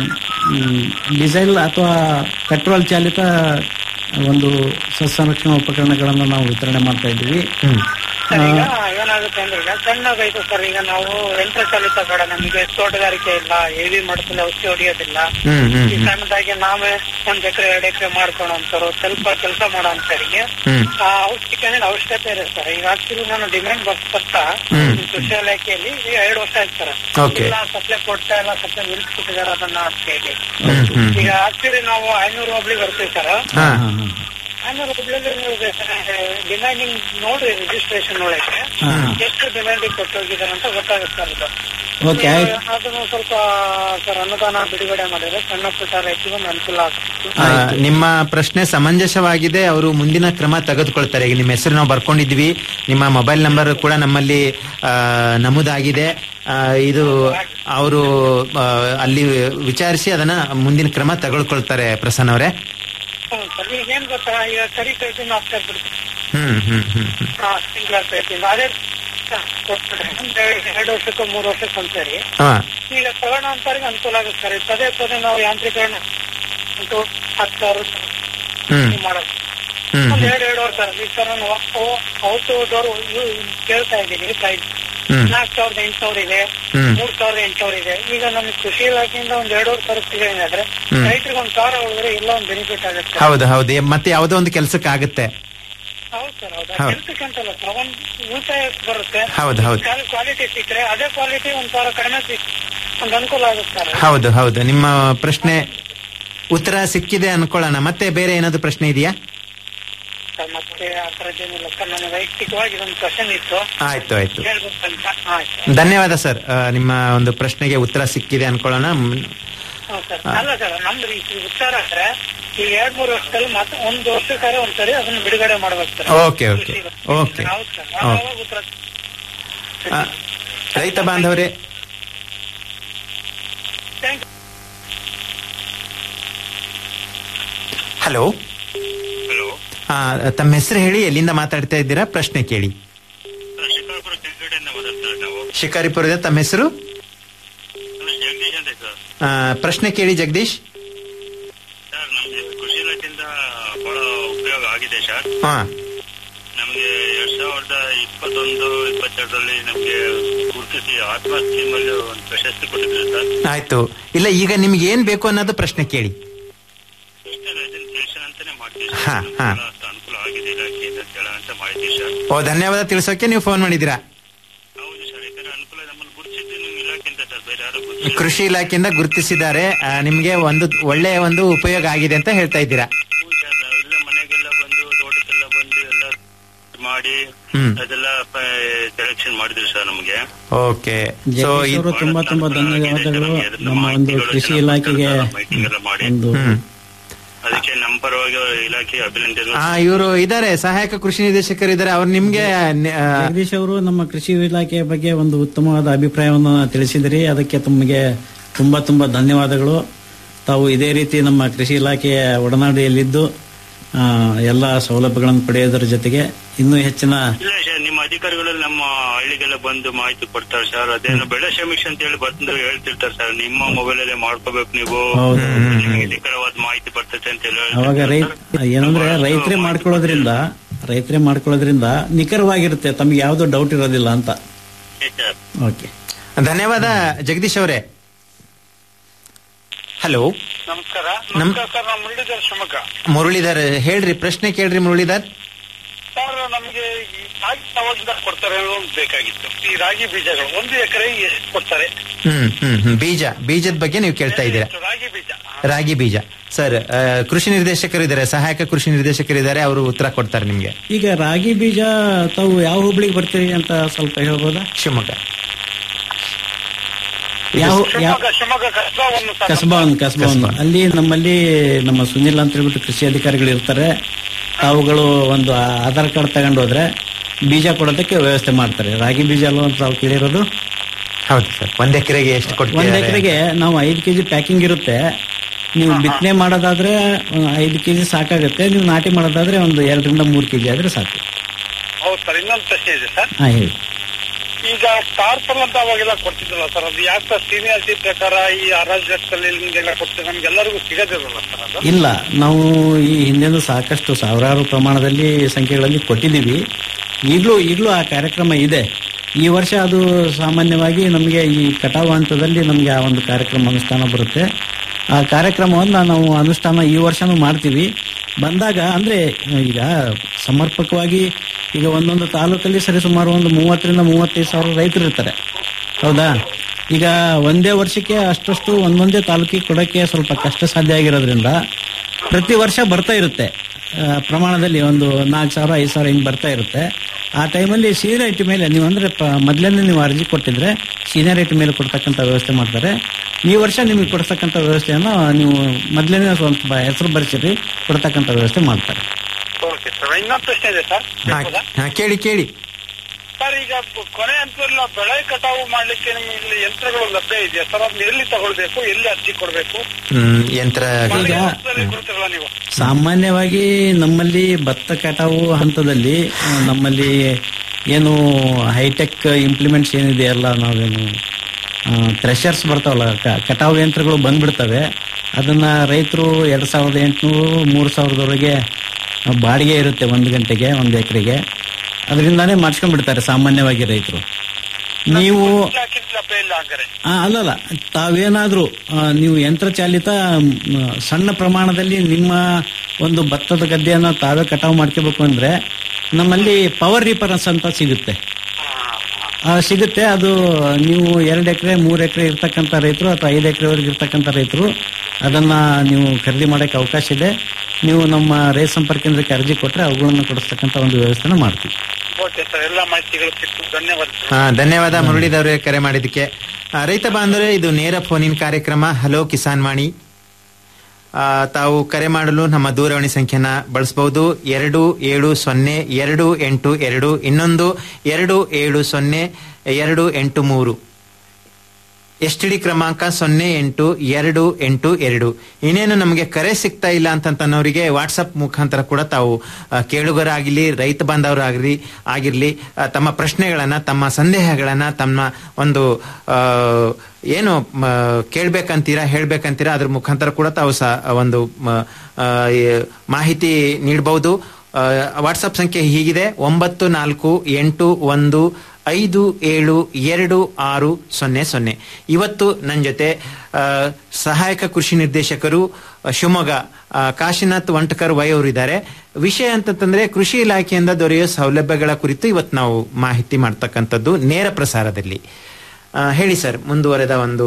ಮ್, ಡೀಸೆಲ್ ಅಥವಾ ಪೆಟ್ರೋಲ್ ಚಾಲಿತ ಒಂದು ಸಸ್ಯರಕ್ಷಣಾ ಉಪಕರಣಗಳನ್ನು ನಾವು ವಿತರಣೆ ಮಾಡ್ತಾ ಇದ್ದೀವಿ ಸರ್ ಈಗ ಏನಾಗುತ್ತೆ ಅಂದ್ರೆ ಈಗ ಸಣ್ಣದಾಯ್ತು ಸರ್ ಈಗ ನಾವು ಯಂತ್ರ ಚಾಲಿತ ಬೇಡ ನಮಗೆ ತೋಟಗಾರಿಕೆ ಇಲ್ಲ ಹೆವಿ ಮಡದಲ್ಲಿ ಔಷಧಿ ಹೊಡಿಯೋದಿಲ್ಲ ಹ್ಮ್ ಹ್ಮ್ ಈ ಸಣ್ಣದಾಗಿ ನಾವೇ ಒಂದ್ ಎಕರೆ ಎರಡು ಎಕರೆ ಮಾಡ್ಕೊಳೋಂತವ್ರು ಸ್ವಲ್ಪ ಕೆಲಸ ಮಾಡೋಂಥವ್ರಿಗೆ ಹ್ಮ್ ಆ ಔಷಧಿಗೆ ಅನ್ನೋದು ಅವಶ್ಯಕತೆ ಇದೆ ಸರ್ ಈಗ ಆಕ್ಚುಲಿ ನಾನು ಡಿಮ್ಯಾಂಡ್ ಬರ್ತಾ ಹ್ಮ್. ಕೃಷಿ ಇಲಾಖೆಯಲ್ಲಿ ಈಗ ಎರಡು ವರ್ಷ ಆಯ್ತು ಸರ್ Okay. ಇಲ್ಲ ಸಪ್ಲೈ ಕೊಡ್ತಾ ಇಲ್ಲ ಸಪ್ಲೈ ನಿಲ್ಸ್ಬಿಟ್ಟಿದ್ದಾರೆ ಅದನ್ನ ಅಂತ ಹೇಳಿ ಹ್ಮ್ ಹ್ಮ್ ಈಗ ಆಕ್ಚುಲಿ ನಾವು ಐನೂರು ಒಬ್ಳಿ ಬರ್ತೀವಿ ಸರ್ ಹಾ ಐನೂರು ಒಬ್ಳಿಗೆ ನೀವು ಡಿಮ್ಯಾಂಡಿಂಗ್ ನೋಡ್ರಿ ರಿಜಿಸ್ಟ್ರೇಷನ್ ಒಳಗೆ ಹಾ. ಎಷ್ಟು ಡಿಮ್ಯಾಂಡಿಂಗ್ ಕೊಟ್ಟು ಹೋಗಿದ್ದಾರೆ ಅಂತ ಗೊತ್ತಾಗುತ್ತೆ ಸರ್ ಇದು ಓಕೆ ಆಯ್ತು ಅದನ್ನು ಸ್ವಲ್ಪ ಸರ್ ಅನುದಾನ ಬಿಡುಗಡೆ ಮಾಡಿದ್ರೆ ಸಣ್ಣ ಪುಟ್ಟ ರೈತರಿಗೂ ಒಂದು ಅನುಕೂಲ ಆಗ್ತಿತ್ತು ಆ, ನಿಮ್ಮ ಪ್ರಶ್ನೆ ಸಮಂಜಸವಾಗಿದೆ ಅವರು ಮುಂದಿನ ಕ್ರಮ ತೆಗೆದುಕೊಳ್ತಾರೆ ಈಗ ನಿಮ್ಮ ಹೆಸರು ನಾವು ಬರ್ಕೊಂಡಿದ್ವಿ ನಿಮ್ಮ ಮೊಬೈಲ್ ನಂಬರ್ ಕೂಡ ನಮ್ಮಲ್ಲಿ ಆ, ನಮೂದಾಗಿದೆ ಆ, ಇದು ಅವರು ಆ, ಅಲ್ಲಿ ವಿಚಾರಿಸಿ ಅದನ್ನ ಮುಂದಿನ ಕ್ರಮ ತೆಗೆದುಕೊಳ್ತಾರೆ ಪ್ರಸನ್ನ ಅವರೇ ಹ್ಮ್ ಸರ್ ಈಗ ಏನ್ ಗೊತ್ತಾ ಈಗ ಕರಿ ಕೈದಿಂದ ಆಗ್ತಾ ಇರ್ಬಿಡ್ತು ಹ್ಮ್ ಹ್ಮ್ ಹ್ಮ್ ಹ್ಮ್ ಸ್ಪ್ರಿಂಕ್ಲರ್ ಕೈದಿಂದ ಅದೇ ಕೊಟ್ಬಿಟ್ರೆ ಒಂದು ಎರಡು ವರ್ಷಕ್ಕೂ ಮೂರು ವರ್ಷಕ್ಕೆ ಒಂದ್ಸರಿ ಹಾ ಈಗ ತಗೋಣ ಅಂತವ್ರಿಗೆ ಅನುಕೂಲ ಆಗುತ್ತೆ ಸರ್ ಪದೇ ಪದೇ ನಾವು ಯಾಂತ್ರೀಕರಣ ಅಂತೂ ಹತ್ತು ಸಾವಿರ ಹ್ಮ್ ಮಾಡೋದು ಹ್ಮ್ ಒಂದ್ ಹ್ಮ್ ಎರಡು ಎರಡುವರೆ ಸಾವಿರ ಈಗ ಸರ್ ನಾನು ಔಟ್ಡೋರ್ ಕೇಳ್ತಾ ಇದ್ದೀನಿ ಪ್ರೈಸ್ ಹ್ಮ್. ನಾಲ್ಕು ಸಾವಿರದ ಎಂಟು ಸಾವಿರ ಇದೆ ಹ್ಮ್. ಮೂರ್ ಸಾವಿರದ ಎಂಟು ಸಾವಿರ ಇದೆ ಈಗ ನಮ್ಗೆ ಕೃಷಿ ಇಲಾಖೆಯಿಂದ ಒಂದ್ ಎರಡೂವರೆ ಸಾವಿರ ಸಿಗೋದಾದ್ರೆ ಹ್ಮ್. ರೈತರಿಗೆ ಒಂದ್ ಸಾವಿರ ಉಳಿದ್ರೆ ಎಲ್ಲ ಒಂದ್ ಬೆನಿಫಿಟ್ ಆಗುತ್ತೆ ಹೌದು ಹೌದು ಮತ್ತೆ ಯಾವುದೋ ಒಂದು ಕೆಲಸಕ್ಕೆ ಆಗುತ್ತೆ ಹೌದು ಸರ್ ಹೌದು ಹೌದು. ಕೆಲ್ಸಕ್ಕೆ ಅಂತಲ್ಲ ಸರ್ ಒಂದ್ ಉಳಿತಾಯ ಬರುತ್ತೆ ಹೌದು, ಹೌದು. ಕ್ವಾಲಿಟಿ ಸಿಕ್ಕರೆ ಅದೇ ಕ್ವಾಲಿಟಿ ಒಂದ್ ಸಾವಿರ ಕಡಿಮೆ ಸಿಕ್ ಒಂದ್ ಅನುಕೂಲ ಆಗುತ್ತೆ ಸರ್ ಹೌದು ಹೌದು ನಿಮ್ಮ ಪ್ರಶ್ನೆ ಉತ್ತರ ಸಿಕ್ಕಿದೆ ಅನ್ಕೊಳ್ಳೋಣ ಮತ್ತೆ ಬೇರೆ ಏನಾದ್ರು ಪ್ರಶ್ನೆ ಇದೆಯಾ ಸರ್ ಮತ್ತೆ ಆ ಥರದ್ದೇನಿಲ್ಲ ಸರ್ ನನ್ನ ವೈಯಕ್ತಿಕವಾಗಿ ಒಂದು ಕ್ವಶನ್ ಇತ್ತು ಆಯ್ತು ಆಯ್ತು ಹೇಳ್ಬೇಕಂತ ಆಯ್ತು ಧನ್ಯವಾದ ಸರ್ ಆ, ನಿಮ್ಮ ಒಂದು ಪ್ರಶ್ನೆಗೆ ಉತ್ತರ ಸಿಕ್ಕಿದೆ ಅನ್ಕೊಳ್ಳೋಣ ಮ್, ಹೌದು ಸರ್ ಅಲ್ಲ ಸರ್ ನಮ್ದು ಈ ಉತ್ತರ ಅಂದ್ರೆ ಈಗ ಎರಡ್ ಮೂರು ವರ್ಷದಲ್ಲಿ ಮತ್ತೆ ಒಂದು ವರ್ಷಕ್ಕಾರೆ ಒಂದ್ಸರಿ ಅದನ್ನ ಬಿಡುಗಡೆ ಮಾಡ್ಬೇಕು ಸರ್ ಓಕೆ, ಓಕೆ, ಓಕೆ. ಹೌದು ಸರ್ ಓಕೆ. ಅವಾಗ ಉತ್ತರ ಆ, ರೈತ ಬಾಂಧವರೇ ಥ್ಯಾಂಕ್ ಹಲೋ ಹಲೋ ಆ, ತಮ್ಮ ಹೆಸರು ಹೇಳಿ ಎಲ್ಲಿಂದ ಮಾತಾಡ್ತಾ ಇದ್ದೀರಾ ಪ್ರಶ್ನೆ ಕೇಳಿ ಶಿಕಾರ್ಪುರ ಕೆಳಗಡೆಯಿಂದ ಮಾತಾಡ್ತಾರೆ ನಾವು ಶಿಕಾರಿಪುರದ ತಮ್ಮ ಹೆಸರು ನಾನು ಜಗದೀಶ್ ಅಂತ ಸರ್ ಆ, ಪ್ರಶ್ನೆ ಕೇಳಿ ಜಗದೀಶ್ ಸರ್ ನಮ್ಗೆ ಕೃಷಿ ಇಲಾಖೆಯಿಂದ ಬಹಳ ಉಪಯೋಗ ಆಗಿದೆ ಸರ್ ಹಾ ನಮ್ಗೆ ಎರಡ್ ಸಾವಿರದ ಇಪ್ಪತ್ತೊಂದು ಇಪ್ಪತ್ತೆರಡರಲ್ಲಿ ನಮ್ಗೆ ಗುರುತಿಸಿ ಆತ್ಮ ಸ್ಕೀಮ್ ಅಲ್ಲಿ ಒಂದು ಪ್ರಶಸ್ತಿ ಕೊಟ್ಟಿದ್ರು ಸರ್ ಆಯ್ತು ಇಲ್ಲ ಈಗ ನಿಮ್ಗೆ ಏನ್ ಬೇಕು ಅನ್ನೋದು ಪ್ರಶ್ನೆ ಕೇಳಿ ಪೆನ್ಷನ್ ಅಂತಾನೆ ಮಾಡ್ತೀವಿ ಹಾ, ಸರ್ ಹಾ. ನಮ್ಗೆಲ್ಲ ಅಷ್ಟು ಅನುಕೂಲ ಆಗಿದೆ ಇಲಾಖೆಯಿಂದ ಕೇಳ ಅಂತ ಮಾಡಿದ್ದೀವಿ ಸರ್ ಓ ಧನ್ಯವಾದ ತಿಳಿಸೋಕೆ ನೀವು ಫೋನ್ ಮಾಡಿದ್ದೀರಾ ಹೌದು ಸರ್ ಯಾಕಂದ್ರೆ ಅನುಕೂಲ ನಮ್ಮನ್ನು ಗುರುತಿಸಿದ್ದು ನಿಮ್ ಇಲಾಖೆಯಿಂದ ಸರ್ ಬೇರೆ ಯಾರು ಗುರುತಿಸಿಲ್ಲ. ಕೃಷಿ ಇಲಾಖೆಯಿಂದ ಗುರುತಿಸಿದ್ದಾರೆ ಆ, ನಿಮ್ಗೆ ಒಂದು ಒಳ್ಳೆಯ ಒಂದು ಉಪಯೋಗ ಆಗಿದೆ ಅಂತ ಹೇಳ್ತಾ ಇದ್ದೀರಾ ಹೌದು ಸರ್ ನಾವೆಲ್ಲ ಮನೆಗೆಲ್ಲ ಬಂದು ತೋಟಕ್ಕೆಲ್ಲ ಬಂದು ಎಲ್ಲ ಮಾಡಿ ಹ್ಮ್. ಅದೆಲ್ಲ ಸೆಲೆಕ್ಷನ್ ಮಾಡಿದ್ರು ಸರ್ ನಮಗೆ ಓಕೆ ಸೊ ಜಗದೀಶ್ ಅವರು ತುಂಬಾ ತುಂಬಾ ಧನ್ಯವಾದಗಳು ನಮ್ಮ ಒಂದು ಕೃಷಿ ಇಲಾಖೆಗೆ ಒಂದು ಹ್ಮ್ ಅದಕ್ಕೆ ನಮ್ಮ ಪರವಾಗಿ ಇಲಾಖೆ ಅಭಿನಂದನೆ ಆ ಇವರು ಇದ್ದಾರೆ ಸಹಾಯಕ ಕೃಷಿ ನಿರ್ದೇಶಕರು ಇದ್ದಾರೆ ಅವ್ರು ನಿಮ್ಗೆ ನೆ- ಆ, ಜಗದೀಶ್ ಅವರು ನಮ್ಮ ಕೃಷಿ ಇಲಾಖೆಯ ಬಗ್ಗೆ ಒಂದು ಉತ್ತಮವಾದ ಅಭಿಪ್ರಾಯವನ್ನು ತಿಳಿಸಿದಿರಿ ಅದಕ್ಕೆ ತಮಗೆ ತುಂಬಾ ತುಂಬಾ ಧನ್ಯವಾದಗಳು ತಾವು ಇದೇ ರೀತಿ ನಮ್ಮ ಕೃಷಿ ಇಲಾಖೆಯ ಒಡನಾಡಿಯಲ್ಲಿದ್ದು ಆ, ಎಲ್ಲ ಸೌಲಭ್ಯಗಳನ್ನು ಪಡೆಯೋದರ ಜೊತೆಗೆ ಇನ್ನೂ ಹೆಚ್ಚಿನ ಇಲ್ಲ ಸರ್ ನಿಮ್ಮ ಅಧಿಕಾರಿಗಳು ನಮ್ಮ ಹಳ್ಳಿಗೆಲ್ಲ ಬಂದು ಮಾಹಿತಿ ಕೊಡ್ತಾರೆ ಸರ್ ಅದೇನು ಬೆಳೆ ಸಮೀಕ್ಷೆ ಅಂತ ಹೇಳಿ ಬಂದು ಹೇಳ್ತಿರ್ತಾರೆ ಸರ್ ನಿಮ್ಮ ಮೊಬೈಲ್ ಅಲ್ಲೇ ಮಾಡ್ಕೋಬೇಕು ನೀವು ಹೌದು. ನಿಮಗೆ ನಿಖರವಾದ ಮಾಹಿತಿ ಬರ್ತೈತೆ ಅಂತ ಹೇಳಿ ಅವಾಗ ಹೇಳ್ತಿರ್ತಾರೆ ರೈತ ಸರ್. ಏನಂದ್ರೆ ನಮ್ಮ ರೈತರೇ ಮಾಹಿತಿ ಮಾಡ್ಕೊಳ್ಳೋದ್ರಿಂದ ರೈತರೇ ಮಾಡ್ಕೊಳ್ಳೋದ್ರಿಂದ ನಿಖರವಾಗಿರುತ್ತೆ ತಮಗೆ ಯಾವುದೋ ಡೌಟ್ ಇರೋದಿಲ್ಲ ಅಂತ ಇದೆ ಸರ್. ಓಕೆ ಧನ್ಯವಾದ ಜಗದೀಶ್ ಅವರೇ ಹಲೋ ನಮಸ್ಕಾರ ನಮ್- ನಮಸ್ಕಾರ ಸರ್ ನಾವು ಮುರಳೀಧರ್ ಶಿವಮೊಗ್ಗ ಮುರಳೀಧರ್ ಹೇಳ್ರಿ ಪ್ರಶ್ನೆ ಕೇಳ್ರಿ ಮುರಳೀಧರ್ ಸರ್ ನಮಗೆ ಈ ರಾಗಿ ಯಾವಾಗಿಂದ ಕೊಡ್ತಾರೆ ಅನ್ನೋದು ಬೇಕಾಗಿತ್ತು ಈ ರಾಗಿ ಬೀಜಗಳು ಒಂದು ಎಕರೆ ಎಷ್ಟು ಕೊಡ್ತಾರೆ ಹ್ಮ್ ಹ್ಮ್ ಹ್ಮ್ ಬೀಜ ಬೀಜದ ಬಗ್ಗೆ ನೀವು ಕೇಳ್ತಾ ಇದ್ದೀರಾ ಎಷ್ಟು ರಾಗಿ ಬೀಜ ರಾಗಿ ಬೀಜ ಸರ್ ಆ, ಕೃಷಿ ನಿರ್ದೇಶಕರು ಇದ್ದಾರೆ ಸಹಾಯಕ ಕೃಷಿ ನಿರ್ದೇಶಕರು ಇದ್ದಾರೆ ಅವರು ಉತ್ತರ ಕೊಡ್ತಾರೆ ನಿಮ್ಗೆ ಈಗ ರಾಗಿ ಬೀಜ ತಾವು ಯಾವ ಹುಬ್ಳಿಗೆ ಬರ್ತೀರಿ ಅಂತ ಸ್ವಲ್ಪ ಹೇಳ್ಬೋದಾ ಶಿವಮೊಗ್ಗ ಯಾವ ಯಾವ ಶಿವಮೊಗ್ಗ ಶಿವಮೊಗ್ಗ ಕಸಬವನ್ನು ಸರ್ ಕಸಬಾವನ್ ಕಸಬಾವನ್ ಕಸಬಾ. ಅಲ್ಲಿ ನಮ್ಮಲ್ಲಿ ನಮ್ಮ ಸುನಿಲ್ ಅಂತ ಹೇಳ್ಬಿಟ್ಟು ಕೃಷಿ ಅಧಿಕಾರಿಗಳು ಇರ್ತಾರೆ ತಾವುಗಳು ಒಂದು ಆಧಾರ್ ಕಾರ್ಡ್ ತಗೊಂಡು ಹೋದ್ರೆ ಬೀಜ ಕೊಡೋದಕ್ಕೆ ವ್ಯವಸ್ಥೆ ಮಾಡ್ತಾರೆ ರಾಗಿ ಬೀಜ ಅಲ್ವಾ ಅಂತ ತಾವು ಕೇಳಿರೋದು ಹೌದು ಸರ್ ಒಂದ್ ಎಕರೆಗೆ ಎಷ್ಟು ಒಂದ್ ಕೊಡ್ತೀರಾ ಎಕರೆಗೆ ನಾವು ಐದು ಕೆಜಿ ಪ್ಯಾಕಿಂಗ್ ಇರುತ್ತೆ ನೀವು ಬಿತ್ತನೆ ಮಾಡೋದಾದ್ರೆ ಒಂದು ಐದು ಕೆಜಿ ಸಾಕಾಗುತ್ತೆ ನೀವು ನಾಟಿ ಮಾಡೋದಾದ್ರೆ ಒಂದು ಎರಡರಿಂದ ಮೂರು ಕೆಜಿ ಆದ್ರೆ ಸಾಕು ಹೌದು ಸರ್ ಇನ್ನೊಂದು ಪ್ರಶ್ನೆ ಇದೆ ಸರ್ ಹಾ ಹೇಳಿ ಈಗ ಪಾರ್ಸಲ್ ಅಂತ ಅವಾಗೆಲ್ಲ ಕೊಡ್ತಿದ್ರಲ್ಲ ಸರ್ ಅದು ಯಾಕೆ ಸರ್ ಸೀನಿಯಾರಿಟಿ ಪ್ರಕಾರ ಈ ಅರಾಜಕದಲ್ಲಿ ನಿಮ್ಗೆಲ್ಲ ಕೊಡ್ತೀವಿ ನಮ್ಗೆಲ್ಲರಿಗೂ ಸಿಗೋದಿರಲ್ಲ ಸರ್ ಅದು ಇಲ್ಲ ನಾವು ಈ ಹಿಂದೆನೂ ಸಾಕಷ್ಟು ಸಾವಿರಾರು ಪ್ರಮಾಣದಲ್ಲಿ ಸಂಖ್ಯೆಗಳಲ್ಲಿ ಕೊಟ್ಟಿದ್ದೀವಿ ಈಗಲೂ ಈಗಲೂ ಆ ಕಾರ್ಯಕ್ರಮ ಇದೆ ಈ ವರ್ಷ ಅದು ಸಾಮಾನ್ಯವಾಗಿ ನಮಗೆ ಈ ಕಟಾವು ಹಂತದಲ್ಲಿ ನಮಗೆ ಆ ಒಂದು ಕಾರ್ಯಕ್ರಮ ಅನುಷ್ಠಾನ ಬರುತ್ತೆ ಆ ಕಾರ್ಯಕ್ರಮವನ್ನು ನಾವು ಅನುಷ್ಠಾನ ಈ ವರ್ಷನೂ ಮಾಡ್ತೀವಿ ಬಂದಾಗ ಅಂದ್ರೆ ಈಗ ಸಮರ್ಪಕವಾಗಿ ಈಗ ಒಂದೊಂದು ತಾಲೂಕಲ್ಲಿ ಸರಿಸುಮಾರು ಒಂದು ಮೂವತ್ತರಿಂದ ಮೂವತ್ತೈದು ಸಾವಿರ ರೈತರು ಇರ್ತಾರೆ ಹೌದಾ ಈಗ ಒಂದೇ ವರ್ಷಕ್ಕೆ ಅಷ್ಟಷ್ಟು ಒಂದೊಂದೇ ತಾಲೂಕಿಗೆ ಕೊಡೋಕ್ಕೆ ಸ್ವಲ್ಪ ಕಷ್ಟ ಸಾಧ್ಯ ಆಗಿರೋದ್ರಿಂದ ಪ್ರತಿ ವರ್ಷ ಬರ್ತಾ ಇರುತ್ತೆ ಆ, ಪ್ರಮಾಣದಲ್ಲಿ ಒಂದು ನಾಲ್ಕು ಸಾವಿರ ಐದು ಸಾವಿರ ಹಿಂಗೆ ಬರ್ತಾ ಇರುತ್ತೆ ಆ ಟೈಮಲ್ಲಿ ಸೀನಿಯರಿಟಿ ಮೇಲೆ ನೀವು ಅಂದ್ರೆ ಮೊದಲನೇ ನೀವು ಅರ್ಜಿ ಕೊಟ್ಟಿದ್ರೆ ಸೀನಿಯರಿಟಿ ಮೇಲೆ ಕೊಡ್ತಕ್ಕಂಥ ವ್ಯವಸ್ಥೆ ಮಾಡ್ತಾರೆ ಈ ವರ್ಷ ನಿಮಗೆ ಕೊಡ್ತಕ್ಕಂಥ ವ್ಯವಸ್ಥೆಯನ್ನು ನೀವು ಮೊದಲನೇ ಸ್ವಲ್ಪ ಹೆಸರು ಬರೆಸಿರಿ ಕೊಡ್ತಕ್ಕಂಥ ವ್ಯವಸ್ಥೆ ಮಾಡ್ತಾರೆ ಓಕೆ ಸರ್ ಇನ್ನೊಂದು ಪ್ರಶ್ನೆ ಇದೆ ಸರ್ ಹಾ, ಹಾ, ಕೇಳಿ ಕೇಳಿ ಸರ್ ಈಗ ಕೊನೆ ಹಂತದಲ್ಲಿ ನಾವು ಬೆಳೆ ಕಟಾವು ಮಾಡ್ಲಿಕ್ಕೆ ನಿಮ್ಗೆ ಇಲ್ಲಿ ಯಂತ್ರಗಳು ಲಭ್ಯ ಇದೆಯಾ ಸರ್ ಅದನ್ನ ಎಲ್ಲಿ ತಗೊಳ್ಬೇಕು ಎಲ್ಲಿ ಅರ್ಜಿ ಕೊಡ್ಬೇಕು ಹ್ಮ್ ಯಂತ್ರ ಮಾಲಿನ್ಯ ಈಗ- ವಸ್ತುದಲ್ಲಿ ಕೊಡ್ತಿರಲ್ಲ ನೀವು ಸಾಮಾನ್ಯವಾಗಿ ನಮ್ಮಲ್ಲಿ ಭತ್ತ ಕಟಾವು ಹಂತದಲ್ಲಿ ಆ, ನಮ್ಮಲ್ಲಿ ಏನು ಹೈಟೆಕ್ ಇಂಪ್ಲಿಮೆಂಟ್ಸ್ ಏನಿದೆಯಲ್ಲ ನಾವೇನು ಥ್ರೆಷರ್ಸ್ ಬರ್ತಾವಲ್ಲ ಕ- ಕಟಾವು ಯಂತ್ರಗಳು ಬಂದ್ಬಿಡ್ತವೆ ಅದನ್ನ ರೈತರು ಎರಡ್ ಸಾವಿರದ ಎಂಟುನೂರು ಮೂರು ಸಾವಿರದವರೆಗೆ ಬಾಡಿಗೆ ಇರುತ್ತೆ ಒಂದು ಗಂಟೆಗೆ ಒಂದು ಎಕರೆಗೆ ಅದರಿಂದಾನೇ ಮಾಡಿಸ್ಕೊಂಡ್ಬಿಡ್ತಾರೆ ಸಾಮಾನ್ಯವಾಗಿ ರೈತರು ನೀವು ಹಾಕಿದ್ ಲಭ್ಯ ಇಲ್ಲ ಹಂಗಾರೆ ಆ, ಅಲ್ಲಲ್ಲ ತಾವೇನಾದ್ರೂ ಆ, ನೀವು ಯಂತ್ರಚಾಲಿತ ಮ್, ಸಣ್ಣ ಪ್ರಮಾಣದಲ್ಲಿ ನಿಮ್ಮ ಒಂದು ಭತ್ತದ ಗದ್ದೆಯನ್ನ ತಾವೇ ಕಟಾವು ಮಾಡ್ಕೋಬೇಕು ಅಂದ್ರೆ ನಮ್ಮಲ್ಲಿ ಪವರ್ ರಿಪರನ್ಸ್ ಅಂತ ಸಿಗುತ್ತೆ ಆ, ಸಿಗುತ್ತೆ ಅದು ನೀವು ಎರಡು ಎಕರೆ ಮೂರು ಎಕರೆ ಇರ್ತಕ್ಕಂಥ ರೈತರು ಅಥವಾ ಐದು ಎಕರೆವರೆಗೆ ಇರ್ತಕ್ಕಂಥ ರೈತರು ಅದನ್ನ ನೀವು ಖರೀದಿ ಮಾಡಕ್ಕೆ ಅವಕಾಶ ಇದೆ ನೀವು ನಮ್ಮ ರೈತ ಸಂಪರ್ಕ ಕೇಂದ್ರಕ್ಕೆ ಅರ್ಜಿ ಕೊಟ್ಟರೆ ಅವುಗಳನ್ನು ಕೊಡಿಸ್ತಕ್ಕಂಥ ಒಂದು ವ್ಯವಸ್ಥೆನ ಮಾಡ್ತೀವಿ ಓಕೆ ಸರ್ ಎಲ್ಲ ಮಾಹಿತಿಗಳು ಸಿಕ್ತು ಧನ್ಯವಾದ ಹಾ ಧನ್ಯವಾದ ಮುರಳೀದವರೇ ಕರೆ ಮಾಡಿದ್ದಕ್ಕೆ ಆ, ರೈತ ಬಾಂಧವರೇ ಇದು ನೇರ ಫೋನಿನ್ ಕಾರ್ಯಕ್ರಮ ಹಲೋ ಕಿಸಾನ್ ವಾಣಿ ಆ, ತಾವು ಕರೆ ಮಾಡಲು ನಮ್ಮ ದೂರವಾಣಿ ಸಂಖ್ಯೆನ ಬಳಸಬಹುದು ಎರಡು ಏಳು ಸೊನ್ನೆ ಎರಡು ಎಂಟು ಎರಡು ಇನ್ನೊಂದು ಎರಡು ಏಳು ಸೊನ್ನೆ ಎರಡು ಎಂಟು ಮೂರು ಎಸ್ ಟಿ ಡಿ ಕ್ರಮಾಂಕ ಸೊನ್ನೆ ಎಂಟು ಎರಡು ಎಂಟು ಎರಡು ಇನ್ನೇನು ನಮಗೆ ಕರೆ ಸಿಗ್ತಾ ಇಲ್ಲ ಅಂತನ್ನೋರಿಗೆ ವಾಟ್ಸಪ್ ಮುಖಾಂತರ ಕೂಡ ತಾವು ಆ, ಕೇಳುಗರಾಗಿರ್ಲಿ ರೈತ ಬಾಂಧವರಾಗಿರ್ಲಿ ಆಗಿರ್ಲಿ ಆ, ತಮ್ಮ ಪ್ರಶ್ನೆಗಳನ್ನ ತಮ್ಮ ಸಂದೇಹಗಳನ್ನ ತಮ್ಮ ಒಂದು ಆ, ಏನು ಮ, ಕೇಳ್ಬೇಕಂತೀರಾ ಹೇಳ್ಬೇಕಂತೀರಾ ಅದ್ರ ಮುಖಾಂತರ ಕೂಡ ತಾವು ಸಹ ಒಂದು ಮ, ಆ, ಈ ಮಾಹಿತಿ ನೀಡಬಹುದು ವಾಟ್ಸಪ್ ಸಂಖ್ಯೆ ಹೀಗಿದೆ ಒಂಬತ್ತು ನಾಲ್ಕು ಎಂಟು ಒಂದು ಐದು ಏಳು ಎರಡು ಆರು ಸೊನ್ನೆ ಸೊನ್ನೆ ಇವತ್ತು ನನ್ನ ಜೊತೆ ಆ, ಸಹಾಯಕ ಕೃಷಿ ನಿರ್ದೇಶಕರು ಆ, ಶಿವಮೊಗ್ಗ ಆ, ಕಾಶಿನಾಥ್ ವಂಟಕರ್ ವೈ ಅವರಿದ್ದಾರೆ ವಿಷಯ ಅಂತಂದ್ರೆ ಕೃಷಿ ಇಲಾಖೆಯಿಂದ ದೊರೆಯುವ ಸೌಲಭ್ಯಗಳ ಕುರಿತು ಇವತ್ತು ನಾವು ಮಾಹಿತಿ ಮಾಡ್ತಕ್ಕಂಥದ್ದು ನೇರ ಪ್ರಸಾರದಲ್ಲಿ ಆ, ಹೇಳಿ ಸರ್ ಮುಂದುವರೆದ ಒಂದು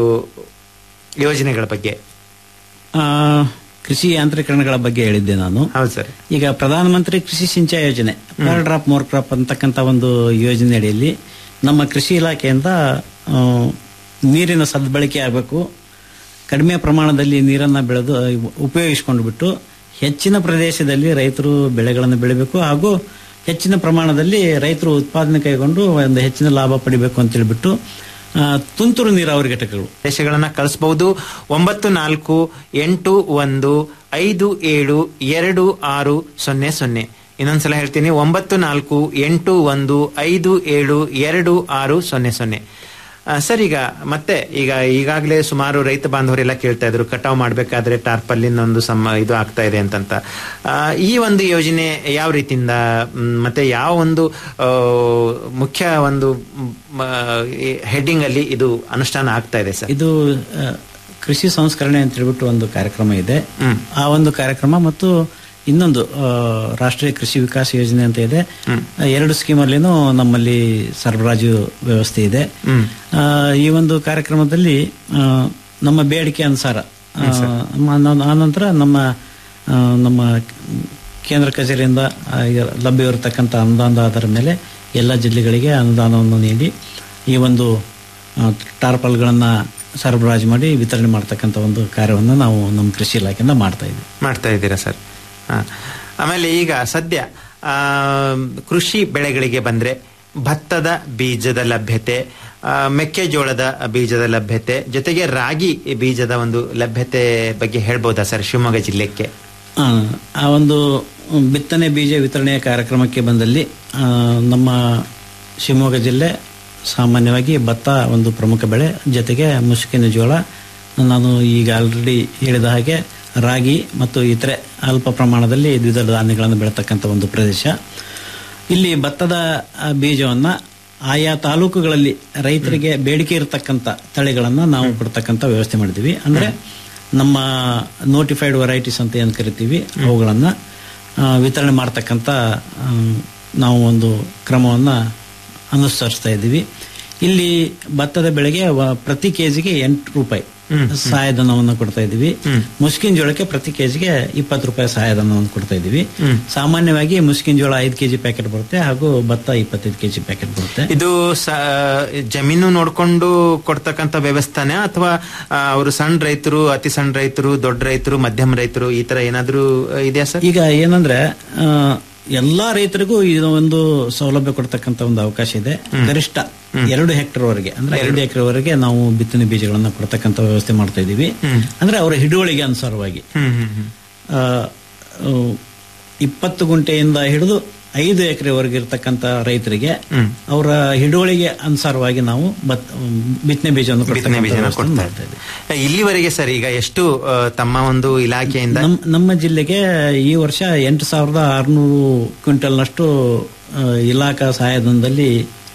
ಯೋಜನೆಗಳ ಬಗ್ಗೆ ಆ, ಕೃಷಿ ಯಾಂತ್ರೀಕರಣಗಳ ಬಗ್ಗೆ ಹೇಳಿದ್ದೆ ನಾನು ಹೌದು ಸರ್ ಈಗ ಪ್ರಧಾನಮಂತ್ರಿ ಕೃಷಿ ಸಿಂಚಾಯಿ ಯೋಜನೆ ಪರ್ ಡ್ರಾಪ್ ಮೋರ್ ಕ್ರಾಪ್ ಅಂತಕ್ಕಂಥ ಒಂದು ಯೋಜನೆ ಅಡಿಯಲ್ಲಿ ನಮ್ಮ ಕೃಷಿ ಇಲಾಖೆಯಿಂದ ಆ, ನೀರಿನ ಸದ್ಬಳಕೆ ಆಗಬೇಕು ಕಡಿಮೆ ಪ್ರಮಾಣದಲ್ಲಿ ನೀರನ್ನು ಬೆಳೆದು ಉಪಯೋಗಿಸಿಕೊಂಡು ಬಿಟ್ಟು ಹೆಚ್ಚಿನ ಪ್ರದೇಶದಲ್ಲಿ ರೈತರು ಬೆಳೆಗಳನ್ನು ಬೆಳಿಬೇಕು ಹಾಗೂ ಹೆಚ್ಚಿನ ಪ್ರಮಾಣದಲ್ಲಿ ರೈತರು ಉತ್ಪಾದನೆ ಕೈಗೊಂಡು ಒಂದು ಹೆಚ್ಚಿನ ಲಾಭ ಪಡಿಬೇಕು ಅಂತ ಹೇಳ್ಬಿಟ್ಟು ಆ, ತುಂತುರು ನೀರಾವರಿ ಘಟಕಗಳು ಸಂದೇಶಗಳನ್ನ ಕಳಿಸಬಹುದು ಒಂಬತ್ತು ನಾಲ್ಕು ಎಂಟು ಒಂದು ಐದು ಏಳು ಎರಡು ಆರು ಸೊನ್ನೆ ಸೊನ್ನೆ ಇನ್ನೊಂದ್ಸಲ ಹೇಳ್ತೀನಿ ಒಂಬತ್ತು ನಾಲ್ಕು ಎಂಟು ಒಂದು ಐದು ಏಳು ಎರಡು ಆರು ಸೊನ್ನೆ ಸೊನ್ನೆ ಆ, ಸರ್ ಈಗ ಮತ್ತೆ ಈಗ ಈಗಾಗಲೇ ಸುಮಾರು ರೈತ ಬಾಂಧವರೆಲ್ಲ ಕೇಳ್ತಾ ಇದ್ರು ಕಟಾವ್ ಮಾಡ್ಬೇಕಾದ್ರೆ ಟಾರ್ಪಲ್ಲಿನ ಒಂದು ಸಮ ಇದು ಆಗ್ತಾ ಇದೆ ಅಂತಂತ ಆ, ಈ ಒಂದು ಯೋಜನೆ ಯಾವ ರೀತಿಯಿಂದ ಮ್, ಮತ್ತೆ ಯಾವ ಒಂದು ಆ, ಮುಖ್ಯ ಒಂದು ಹೆಡ್ಡಿಂಗ್ ಅಲ್ಲಿ ಇದು ಅನುಷ್ಠಾನ ಆಗ್ತಾ ಇದೆ ಸರ್ ಇದು ಆ, ಕೃಷಿ ಸಂಸ್ಕರಣೆ ಅಂತ ಹೇಳ್ಬಿಟ್ಟು ಒಂದು ಕಾರ್ಯಕ್ರಮ ಇದೆ ಹ್ಮ್. ಆ ಒಂದು ಕಾರ್ಯಕ್ರಮ ಮತ್ತು ಇನ್ನೊಂದು ಆ, ರಾಷ್ಟ್ರೀಯ ಕೃಷಿ ವಿಕಾಸ ಯೋಜನೆ ಅಂತ ಇದೆ ಆ, ಎರಡು ಸ್ಕೀಮಲ್ಲಿನೂ ನಮ್ಮಲ್ಲಿ ಸರಬರಾಜು ವ್ಯವಸ್ಥೆ ಇದೆ ಹ್ಮ್. ಆ, ಈ ಒಂದು ಕಾರ್ಯಕ್ರಮದಲ್ಲಿ ಆ, ನಮ್ಮ ಬೇಡಿಕೆ ಅನುಸಾರ ಆ, ಮ- ಆನಂತರ ನಮ್ಮ ಆ, ನಮ್ಮ ಕೇಂದ್ರ ಕಚೇರಿಯಿಂದ ಆ, ಈಗ ಲಭ್ಯವಿರತಕ್ಕಂಥ ಅನುದಾನದ ಆಧಾರದ ಮೇಲೆ ಎಲ್ಲ ಜಿಲ್ಲೆಗಳಿಗೆ ಅನುದಾನವನ್ನು ನೀಡಿ ಈ ಒಂದು ಆ, ಟಾರ್ಪಲ್ಗಳನ್ನು ಸರಬರಾಜು ಮಾಡಿ ವಿತರಣೆ ಮಾಡ್ತಕ್ಕಂಥ ಒಂದು ಕಾರ್ಯವನ್ನು ನಾವು ನಮ್ಮ ಕೃಷಿ ಇಲಾಖೆಯಿಂದ ಮಾಡ್ತಾ ಇದ್ದೀವಿ ಮಾಡ್ತಾ ಇದ್ದೀರಾ ಸರ್ ಹಾ. ಆಮೇಲೆ ಈಗ ಸದ್ಯ ಆ, ಕೃಷಿ ಬೆಳೆಗಳಿಗೆ ಬಂದ್ರೆ ಭತ್ತದ ಬೀಜದ ಲಭ್ಯತೆ ಆ, ಮೆಕ್ಕೆಜೋಳದ ಬೀಜದ ಲಭ್ಯತೆ ಜೊತೆಗೆ ರಾಗಿ ಬೀಜದ ಒಂದು ಲಭ್ಯತೆ ಬಗ್ಗೆ ಹೇಳ್ಬೋದಾ ಸರ್ ಶಿವಮೊಗ್ಗ ಜಿಲ್ಲೆಗೆ ಆ, ಆ ಒಂದು ಬಿತ್ತನೆ ಬೀಜ ವಿತರಣೆಯ ಕಾರ್ಯಕ್ರಮಕ್ಕೆ ಬಂದಲ್ಲಿ ಆ, ನಮ್ಮ ಶಿವಮೊಗ್ಗ ಜಿಲ್ಲೆ ಸಾಮಾನ್ಯವಾಗಿ ಭತ್ತ ಒಂದು ಪ್ರಮುಖ ಬೆಳೆ ಜೊತೆಗೆ ಮುಸುಕಿನ ಜೋಳ ನಾನು ಈಗ ಆಲ್ರೆಡಿ ಹೇಳಿದ ಹಾಗೆ ರಾಗಿ ಮತ್ತು ಇತರೆ ಅಲ್ಪ ಪ್ರಮಾಣದಲ್ಲಿ ದ್ವಿದಳ ಧಾನ್ಯಗಳನ್ನು ಬೆಳತಕ್ಕಂಥ ಒಂದು ಪ್ರದೇಶ ಇಲ್ಲಿ ಭತ್ತದ ಆ, ಬೀಜವನ್ನ ಆಯಾ ತಾಲೂಕುಗಳಲ್ಲಿ ರೈತರಿಗೆ ಬೇಡಿಕೆ ಇರತಕ್ಕಂಥ ತಳಿಗಳನ್ನ ನಾವು ಕೊಡ್ತಕ್ಕಂಥ ವ್ಯವಸ್ಥೆ ಮಾಡಿದ್ದೀವಿ ಅಂದ್ರೆ ನಮ್ಮ ನೋಟಿಫೈಡ್ ವೆರೈಟೀಸ್ ಅಂತ ಏನು ಕರಿತೀವಿ ಅವುಗಳನ್ನ ಆ, ವಿತರಣೆ ಮಾಡ್ತಕ್ಕಂಥ ಆ, ನಾವು ಒಂದು ಕ್ರಮವನ್ನ ಅನುಸರಿಸ್ತಾ ಇದ್ದೀವಿ ಇಲ್ಲಿ ಭತ್ತದ ಬೆಳೆಗೆ ವ- ಪ್ರತಿ ಕೆಜಿಗೆ ಎಂಟು ರೂಪಾಯಿ ಸಹಾಯಧನವನ್ನು ಕೊಡ್ತಾ ಇದ್ದೀವಿ ಮುಸ್ಕಿನ ಜೋಳಕ್ಕೆ ಪ್ರತಿ ಕೆಜಿಗೆ ಇಪ್ಪತ್ತು ರೂಪಾಯಿ ಸಹಾಯಧನವನ್ನು ಕೊಡ್ತಾ ಇದ್ದೀವಿ ಸಾಮಾನ್ಯವಾಗಿ ಮುಸ್ಕಿನ ಜೋಳ ಐದು ಕೆಜಿ ಪ್ಯಾಕೆಟ್ ಬರುತ್ತೆ ಹಾಗೂ ಭತ್ತ ಇಪ್ಪತ್ತೈದು ಕೆಜಿ ಪ್ಯಾಕೆಟ್ ಬರುತ್ತೆ ಇದು ಸ- ಜಮೀನು ನೋಡ್ಕೊಂಡು ಕೊಡ್ತಕ್ಕಂಥ ವ್ಯವಸ್ಥೆನೇ ಅಥವಾ ಅವರು ಸಣ್ಣ ರೈತರು ಅತಿ ಸಣ್ಣ ರೈತರು ದೊಡ್ಡ ರೈತರು ಮಧ್ಯಮ ರೈತರು ಈ ತರ ಏನಾದ್ರೂ ಇದೆಯಾ ಸರ್ ಈಗ ಏನಂದ್ರೆ ಆ, ಎಲ್ಲಾ ರೈತರಿಗೂ ಇದು ಒಂದು ಸೌಲಭ್ಯ ಕೊಡ್ತಕ್ಕಂತ ಒಂದು ಅವಕಾಶ ಇದೆ ಗರಿಷ್ಠ ಎರಡು ಹೆಕ್ಟರ್ ವರೆಗೆ ಅಂದ್ರೆ ಎರಡು ಎಕರೆ ವರೆಗೆ ನಾವು ಬಿತ್ತನೆ ಬೀಜಗಳನ್ನ ಕೊಡ್ತಕ್ಕಂತ ವ್ಯವಸ್ಥೆ ಮಾಡ್ತಾ ಇದೀವಿ ಅಂದ್ರೆ ಅವರ ಹಿಡುವಳಿಗೆ ಅನುಸಾರವಾಗಿ ಹ್ಮ್ ಹ್ಮ್ ಹ್ಮ್ ಆ, ಆ, ಇಪ್ಪತ್ತು ಗುಂಟೆಯಿಂದ ಹಿಡಿದು ಐದು ಎಕರೆವರೆಗೆ ಇರತಕ್ಕಂತ ರೈತರಿಗೆ ಅವರ ಹಿಡುವಳಿಗೆ ಅನುಸಾರವಾಗಿ ನಾವು ಭತ್- ಬಿತ್ತನೆ ಬೀಜವನ್ನು ಬಿತ್ತನೆ ಕೊಡ್ತಕ್ಕಂಥ ಬೀಜನ ವ್ಯವಸ್ಥೆಯನ್ನು ಕೊಡ್ತಾ ಮಾಡ್ತಾ ಇದ್ದೀವಿ ಇದ್ದೀವಿ. ಇಲ್ಲಿವರೆಗೆ ಸರ್ ಈಗ ಎಷ್ಟು ಆ, ತಮ್ಮ ಒಂದು ಇಲಾಖೆಯಿಂದ ನಮ್ಮ ನಮ್ಮ ಜಿಲ್ಲೆಗೆ ಈ ವರ್ಷ ಎಂಟು ಸಾವಿರದ ಆರುನೂರು ಕ್ವಿಂಟಲ್ನಷ್ಟು ಆ, ಇಲಾಖಾ ಸಹಾಯಧನದಲ್ಲಿ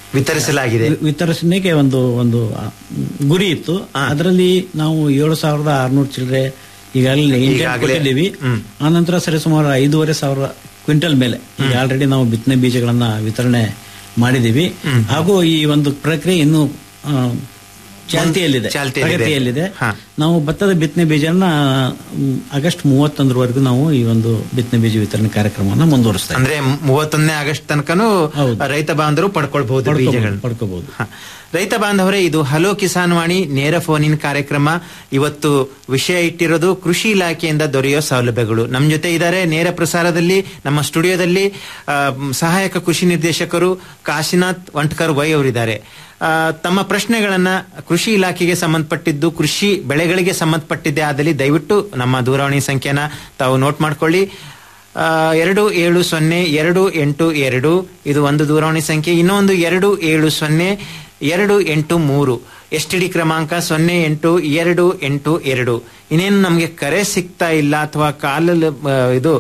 ವಿತರಿಸಲಾಗಿದೆ ವಿ- ವಿತರಿಸಲಿಕ್ಕೆ ಒಂದು ಒಂದು ಆ, ಗುರಿ ಇತ್ತು ಅದರಲ್ಲಿ ನಾವು ಏಳು ಸಾವಿರದ ಆರ್ನೂರು ಚಿಲ್ಲರೆ ಈಗಾಗಲೇ ಇಂಡಿಯನ್ ಈಗಾಗಲೇ. ಕೊಟ್ಟಿದ್ದೀವಿ ಆನಂತರ ಸರಿಸುಮಾರು ಐದೂವರೆ ಸಾವಿರ ಕ್ವಿಂಟಲ್ ಮೇಲೆ ಈಗ ಆಲ್ರೆಡಿ ನಾವು ಬಿತ್ತನೆ ಬೀಜಗಳನ್ನ ವಿತರಣೆ ಮಾಡಿದೀವಿ ಹಾಗೂ ಈ ಒಂದು ಪ್ರಕ್ರಿಯೆ ಇನ್ನು ಆ, ಚಾಲ್ತಿಯಲ್ಲಿದೆ ಚಾಲ್ತಿಯಲ್ಲಿದೆ. ಪ್ರಗತಿಯಲ್ಲಿದೆ ಹಾ. ನಾವು ಭತ್ತದ ಬಿತ್ತನೆ ಬೀಜನ ಮ್, ಆಗಸ್ಟ್ ಮೂವತ್ತೊಂದರವರೆಗೂ ನಾವು ಈ ಒಂದು ಬಿತ್ತನೆ ಬೀಜ ವಿತರಣೆ ಕಾರ್ಯಕ್ರಮವನ್ನು ಮುಂದುವರಿಸ್ತಾ ಇದ್ದೀವಿ. ಅಂದ್ರೆ ಮೂವತ್ತೊಂದನೇ ಆಗಸ್ಟ್ ತನಕನೂ ಹೌದು. ರೈತ ಬಾಂಧವರು ಪಡ್ಕೊಳ್ಬಹುದು ಪಡ್ಕೋಬಹುದು, ಬೀಜಗಳನ್ನ ಪಡ್ಕೋಬಹುದು ಹ. ರೈತ ಬಾಂಧವರೇ ಇದು ಹಲೋ ಕಿಸಾನ್ ವಾಣಿ ನೇರ ಫೋನ್ ಇನ್ ಕಾರ್ಯಕ್ರಮ ಇವತ್ತು ವಿಷಯ ಇಟ್ಟಿರೋದು ಕೃಷಿ ಇಲಾಖೆಯಿಂದ ದೊರೆಯೋ ಸೌಲಭ್ಯಗಳು ನಮ್ಮ ಜೊತೆ ಇದ್ದಾರೆ ನೇರ ಪ್ರಸಾರದಲ್ಲಿ ನಮ್ಮ ಸ್ಟುಡಿಯೋದಲ್ಲಿ ಆ, ಮ್, ಸಹಾಯಕ ಕೃಷಿ ನಿರ್ದೇಶಕರು ಕಾಶಿನಾಥ್ ವಂಟ್ಕರ್ ವೈ ಅವರಿದ್ದಾರೆ ಆ, ತಮ್ಮ ಪ್ರಶ್ನೆಗಳನ್ನ ಕೃಷಿ ಇಲಾಖೆಗೆ ಸಂಬಂಧಪಟ್ಟಿದ್ದು ಕೃಷಿ ಬೆಳೆಗಳಿಗೆ ಸಂಬಂಧಪಟ್ಟಿದ್ದೆ ಆದಲ್ಲಿ ದಯವಿಟ್ಟು ನಮ್ಮ ದೂರವಾಣಿ ಸಂಖ್ಯೆನ ತಾವು ನೋಟ್ ಮಾಡ್ಕೊಳ್ಳಿ ಆ, ಎರಡು ಏಳು ಸೊನ್ನೆ ಎರಡು ಎಂಟು ಎರಡು ಇದು ಒಂದು ದೂರವಾಣಿ ಸಂಖ್ಯೆ ಇನ್ನೊಂದು ಎರಡು ಏಳು ಸೊನ್ನೆ ಎರಡು ಎಂಟು ಮೂರು ಎಸ್ ಟಿ ಡಿ ಕ್ರಮಾಂಕ ಸೊನ್ನೆ ಎಂಟು ಎರಡು ಎಂಟು ಎರಡು ಇನ್ನೇನು ನಮಗೆ ಕರೆ ಸಿಗ್ತಾ ಇಲ್ಲ ಅಥವಾ ಕಾಲಲ್ಲಿ ಆ, ಇದು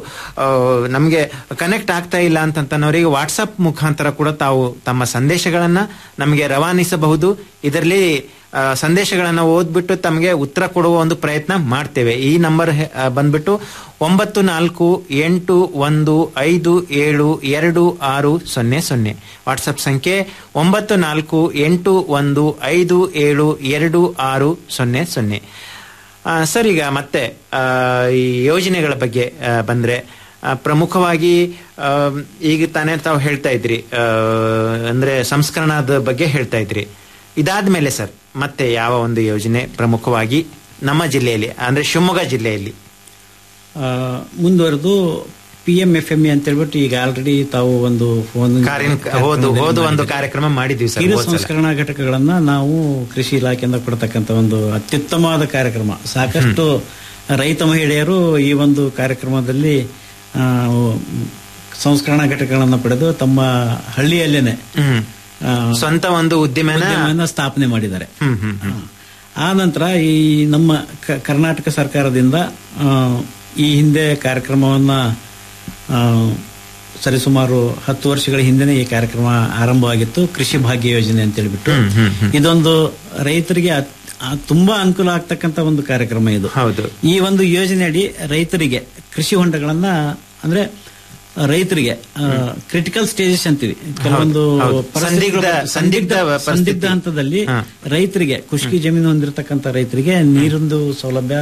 ನಮಗೆ ಕನೆಕ್ಟ್ ಆಗ್ತಾ ಇಲ್ಲ ಅಂತಂತನವರಿಗೆ ವಾಟ್ಸಪ್ ಮುಖಾಂತರ ಕೂಡ ತಾವು ತಮ್ಮ ಸಂದೇಶಗಳನ್ನ ನಮಗೆ ರವಾನಿಸಬಹುದು ಇದರಲ್ಲಿ ಆ, ಸಂದೇಶಗಳನ್ನ ಓದ್ಬಿಟ್ಟು ತಮಗೆ ಉತ್ತರ ಕೊಡುವ ಒಂದು ಪ್ರಯತ್ನ ಮಾಡ್ತೇವೆ ಈ ನಂಬರ್ ಹೆ- ಆ, ಬಂದ್ಬಿಟ್ಟು ಒಂಬತ್ತು ನಾಲ್ಕು ಎಂಟು ಒಂದು ಐದು ಏಳು ಎರಡು ಆರು ಸೊನ್ನೆ ಸೊನ್ನೆ ವಾಟ್ಸಪ್ ಸಂಖ್ಯೆ ಒಂಬತ್ತು ನಾಲ್ಕು ಎಂಟು ಒಂದು ಐದು ಏಳು ಎರಡು ಆರು ಸೊನ್ನೆ ಸೊನ್ನೆ ಆ, ಸರ್ ಈಗ ಮತ್ತೆ ಆ, ಈ ಯೋಜನೆಗಳ ಬಗ್ಗೆ ಆ, ಬಂದ್ರೆ ಆ, ಪ್ರಮುಖವಾಗಿ ಆ, ಈಗ ತಾನೇ ತಾವು ಹೇಳ್ತಾ ಇದ್ರಿ ಆ, ಅಂದ್ರೆ ಸಂಸ್ಕರಣದ ಬಗ್ಗೆ ಹೇಳ್ತಾ ಇದ್ರಿ ಇದಾದ್ಮೇಲೆ ಸರ್ ಮತ್ತೆ ಯಾವ ಒಂದು ಯೋಜನೆ ಪ್ರಮುಖವಾಗಿ ನಮ್ಮ ಜಿಲ್ಲೆಯಲ್ಲಿ ಅಂದ್ರೆ ಶಿವಮೊಗ್ಗ ಜಿಲ್ಲೆಯಲ್ಲಿ ಆ, ಮುಂದುವರೆದು ಪಿ ಎಂ ಎಫ್ ಎಂ ಅಂತ ಹೇಳ್ಬಿಟ್ಟು ಈಗ ಆಲ್ರೆಡಿ ತಾವು ಒಂದು ಫೋನ್ ಕಾರ್ಯ ಹೋದು ಹೋದು ಒಂದು ಕಾರ್ಯಕ್ರಮ ಮಾಡಿದ್ವಿ ಸರ್ ಕಿರು ಹೋದ್ ಸಲ. ಸಂಸ್ಕರಣಾ ಘಟಕಗಳನ್ನ ನಾವು ಕೃಷಿ ಇಲಾಖೆಯಿಂದ ಕೊಡ್ತಕ್ಕಂಥ ಒಂದು ಅತ್ಯುತ್ತಮವಾದ ಕಾರ್ಯಕ್ರಮ ಸಾಕಷ್ಟು ರೈತ ಮಹಿಳೆಯರು ಈ ಒಂದು ಕಾರ್ಯಕ್ರಮದಲ್ಲಿ ಆ, ಸಂಸ್ಕರಣಾ ಘಟಕಗಳನ್ನ ಪಡೆದು ತಮ್ಮ ಹಳ್ಳಿಯಲ್ಲೇನೆ ಹ್ಮ್ ಆ, ಸ್ವಂತ ಒಂದು ಉದ್ದಿಮೆನ ಉದ್ಯಮವನ್ನ ಸ್ಥಾಪನೆ ಮಾಡಿದ್ದಾರೆ ಹ್ಮ್ ಹ್ಮ್ ಹ್ಮ್. ಆ ನಂತರ ಈ ನಮ್ಮ ಕ- ಕರ್ನಾಟಕ ಸರ್ಕಾರದಿಂದ ಆ, ಈ ಹಿಂದೆ ಕಾರ್ಯಕ್ರಮವನ್ನ ಆ, ಸರಿಸುಮಾರು ಹತ್ತು ವರ್ಷಗಳ ಹಿಂದೆನೆ ಈ ಕಾರ್ಯಕ್ರಮ ಆರಂಭವಾಗಿತ್ತು ಕೃಷಿ ಭಾಗ್ಯ ಯೋಜನೆ ಅಂತ ಹೇಳ್ಬಿಟ್ಟು ಹ್ಮ್, ಹ್ಮ್, ಹ್ಮ್. ಇದೊಂದು ರೈತರಿಗೆ ಅತ್- ಆ, ತುಂಬಾ ಅನುಕೂಲ ಆಗ್ತಕ್ಕಂತ ಒಂದು ಕಾರ್ಯಕ್ರಮ ಇದು ಹೌದು ಈ ಒಂದು ಯೋಜನೆಯಡಿ ರೈತರಿಗೆ ಕೃಷಿ ಹೊಂಡಗಳನ್ನ ಅಂದ್ರೆ ರೈತರಿಗೆ ಕ್ರಿಟಿಕಲ್ ಸ್ಟೇಜಸ್ ಅಂತೀವಿ ಕೆಲವೊಂದು ಹೌದು. ಪರಿಸ್ಥಿತಿಗಳು- ಸಂದಿಗ್ಧ- ಸಂದಿಗ್ಧ ಸಂದಿಗ್ಧ ಪರಿಸ್ಥಿತಿ. ಸಂದಿಗ್ಧ ಹಂತದಲ್ಲಿ ಹಾ. ರೈತರಿಗೆ ಖುಷ್ಕಿ ಜಮೀನು ಹೊಂದಿರತಕ್ಕಂತ ರೈತರಿಗೆ ನೀರಿಂದು ಸೌಲಭ್ಯ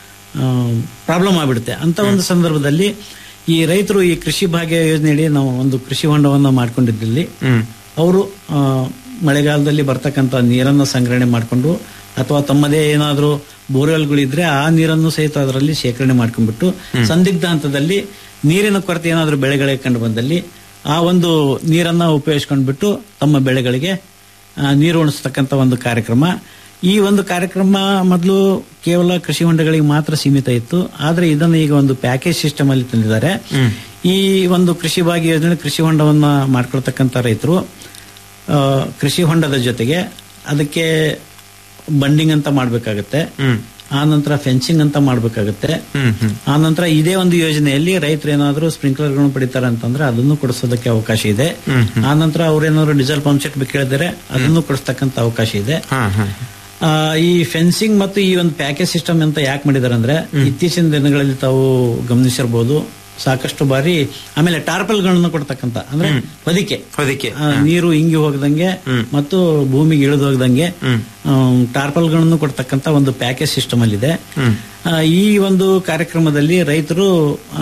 ಪ್ರಾಬ್ಲಮ್ ಆಗ್ಬಿಡುತ್ತೆ ಅಂತ ಒಂದು ಸಂದರ್ಭದಲ್ಲಿ ಈ ರೈತರು ಈ ಕೃಷಿ ಭಾಗ್ಯ ಯೋಜನೆಯಡಿ ನಾವು ಒಂದು ಕೃಷಿ ಹೊಂಡವನ್ನ ಮಾಡ್ಕೊಂಡಿದ್ದಲ್ಲಿ ಹ್ಮ್ ಅವರು ಆ, ಮಳೆಗಾಲದಲ್ಲಿ ಬರ್ತಕ್ಕಂಥ ನೀರನ್ನು ಸಂಗ್ರಹಣೆ ಮಾಡಿಕೊಂಡು ಅಥವಾ ತಮ್ಮದೇ ಏನಾದರೂ ಬೋರ್ವೆಲ್ಗಳಿದ್ರೆ ಆ ನೀರನ್ನು ಸಹಿತ ಅದರಲ್ಲಿ ಶೇಖರಣೆ ಮಾಡ್ಕೊಂಡ್ಬಿಟ್ಟು ಸಂದಿಗ್ಧ ಹಂತದಲ್ಲಿ ನೀರಿನ ಕೊರತೆ ಏನಾದರೂ ಬೆಳೆಗಳಿಗೆ ಕಂಡು ಬಂದಲ್ಲಿ ಆ ಒಂದು ನೀರನ್ನ ಉಪಯೋಗಿಸ್ಕೊಂಡ್ಬಿಟ್ಟು ತಮ್ಮ ಬೆಳೆಗಳಿಗೆ ಆ, ನೀರು ಉಣಿಸ್ತಕ್ಕಂಥ ಒಂದು ಕಾರ್ಯಕ್ರಮ ಈ ಒಂದು ಕಾರ್ಯಕ್ರಮ ಮೊದಲು ಕೇವಲ ಕೃಷಿ ಹೊಂಡಗಳಿಗೆ ಮಾತ್ರ ಸೀಮಿತ ಇತ್ತು ಆದ್ರೆ ಇದನ್ನು ಈಗ ಒಂದು ಪ್ಯಾಕೇಜ್ ಸಿಸ್ಟಮ್ ಅಲ್ಲಿ ತಂದಿದ್ದಾರೆ ಈ ಒಂದು ಕೃಷಿ ಭಾಗ್ಯ ಯೋಜನೆ ಕೃಷಿ ಹೊಂಡವನ್ನ ಮಾಡ್ಕೊಳ್ತಕ್ಕಂಥ ರೈತರು ಆ, ಕೃಷಿ ಹೊಂಡದ ಜೊತೆಗೆ ಅದಕ್ಕೆ ಬಂಡಿಂಗ್ ಅಂತ ಮಾಡ್ಬೇಕಾಗತ್ತೆ ಹ್ಮ್ ಆ ನಂತರ ಫೆನ್ಸಿಂಗ್ ಅಂತ ಮಾಡ್ಬೇಕಾಗತ್ತೆ ಹ್ಮ್ ಹ್ಮ್ ಆ ನಂತರ ಇದೇ ಒಂದು ಯೋಜನೆಯಲ್ಲಿ ರೈತರು ಏನಾದರೂ ಸ್ಪ್ರಿಂಕ್ಲರ್ಗಳನ್ನು ಪಡಿತಾರೆ ಅಂತಂದ್ರೆ ಅದನ್ನು ಕೊಡಿಸೋದಕ್ಕೆ ಅವಕಾಶ ಇದೆ ಆ ನಂತರ ಅವ್ರೇನಾದ್ರು ಡೀಸೆಲ್ ಪಂಪ್ ಸೆಟ್ ಕೇಳಿದರೆ ಅದನ್ನು ಕೊಡಿಸ್ತಕ್ಕಂತ ಅವಕಾಶ ಇದೆ ಹಾ ಹಾ ಆ, ಈ ಫೆನ್ಸಿಂಗ್ ಮತ್ತು ಈ ಒಂದು ಪ್ಯಾಕೇಜ್ ಸಿಸ್ಟಮ್ ಅಂತ ಯಾಕೆ ಮಾಡಿದ್ದಾರೆ ಅಂದ್ರೆ ಇತ್ತೀಚಿನ ದಿನಗಳಲ್ಲಿ ತಾವು ಗಮನಿಸಿರ್ಬೋದು ಸಾಕಷ್ಟು ಬಾರಿ ಆಮೇಲೆ ಟಾರ್ಪಲ್ಗಳನ್ನು ಕೊಡ್ತಕ್ಕಂತ ಅಂದ್ರೆ ಹೊದಿಕೆ ಹೊದಿಕೆ ಆ, ನೀರು ಇಂಗಿ ಹೋಗದಂಗೆ ಮತ್ತು ಭೂಮಿಗೆ ಇಳಿದು ಹೋಗದಂಗೆ ಟಾರ್ಪಲ್ಗಳನ್ನು ಕೊಡ್ತಕ್ಕಂತ ಒಂದು ಪ್ಯಾಕೇಜ್ ಸಿಸ್ಟಮ್ ಅಲ್ಲಿದೆ ಆ, ಈ ಒಂದು ಕಾರ್ಯಕ್ರಮದಲ್ಲಿ ರೈತರು ಆ,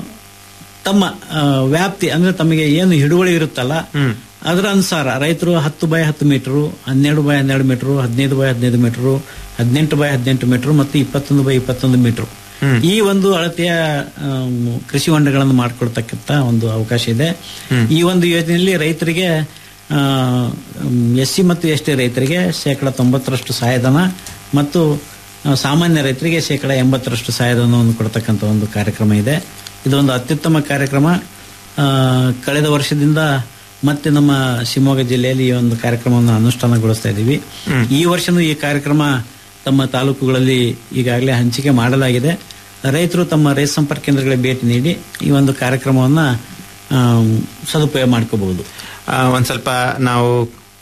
ತಮ್ಮ ಆ, ವ್ಯಾಪ್ತಿ ಅಂದ್ರೆ ತಮಗೆ ಏನು ಹಿಡುವಳಿ ಇರುತ್ತಲ್ಲ ಅದರ ಅನುಸಾರ ರೈತರು ಹತ್ತು ಬೈ ಹತ್ತು ಮೀಟರು ಹನ್ನೆರಡು ಬೈ ಹನ್ನೆರಡು ಮೀಟರು ಹದಿನೈದು ಬೈ ಹದಿನೈದು ಮೀಟರು ಹದಿನೆಂಟು ಬೈ ಹದಿನೆಂಟು ಮೀಟರ್ ಮತ್ತು ಇಪ್ಪತ್ತೊಂದು ಬೈ ಇಪ್ಪತ್ತೊಂದು ಮೀಟರ್ ಈ ಒಂದು ಅಳತೆಯ ಆಮ್, ಕೃಷಿ ಹೊಂಡಗಳನ್ನು ಮಾಡಿಕೊಡ್ತಕ್ಕಂತ ಒಂದು ಅವಕಾಶ ಇದೆ ಈ ಒಂದು ಯೋಜನೆಯಲ್ಲಿ ರೈತರಿಗೆ ಎಸ್ ಸಿ ಮತ್ತು ಎಸ್ ಟಿ ರೈತರಿಗೆ ಶೇಕಡ ತೊಂಬತ್ತರಷ್ಟು ಸಹಾಯಧನ ಮತ್ತು ಆ, ಸಾಮಾನ್ಯ ರೈತರಿಗೆ ಶೇಕಡ ಎಂಬತ್ತರಷ್ಟು ಸಹಾಯಧನವನ್ನು ಕೊಡ್ತಕ್ಕಂಥ ಒಂದು ಕಾರ್ಯಕ್ರಮ ಇದೆ ಇದೊಂದು ಅತ್ಯುತ್ತಮ ಕಾರ್ಯಕ್ರಮ ಆ, ಕಳೆದ ವರ್ಷದಿಂದ ಮತ್ತೆ ನಮ್ಮ ಶಿವಮೊಗ್ಗ ಜಿಲ್ಲೆಯಲ್ಲಿ ಈ ಒಂದು ಕಾರ್ಯಕ್ರಮವನ್ನು ಅನುಷ್ಠಾನಗೊಳಿಸ್ತಾ ಇದ್ದೀವಿ ಈ ವರ್ಷನೂ ಈ ಕಾರ್ಯಕ್ರಮ ತಮ್ಮ ತಾಲೂಕುಗಳಲ್ಲಿ ಈಗಾಗಲೇ ಹಂಚಿಕೆ ಮಾಡಲಾಗಿದೆ ರೈತರು ತಮ್ಮ ರೈತ ಸಂಪರ್ಕ ಕೇಂದ್ರಗಳಿಗೆ ಭೇಟಿ ನೀಡಿ ಈ ಒಂದು ಕಾರ್ಯಕ್ರಮವನ್ನ ಆ, ಸದುಪಯೋಗ ಮಾಡ್ಕೋಬಹುದು ಆ, ಒಂದ್ ಸ್ವಲ್ಪ ನಾವು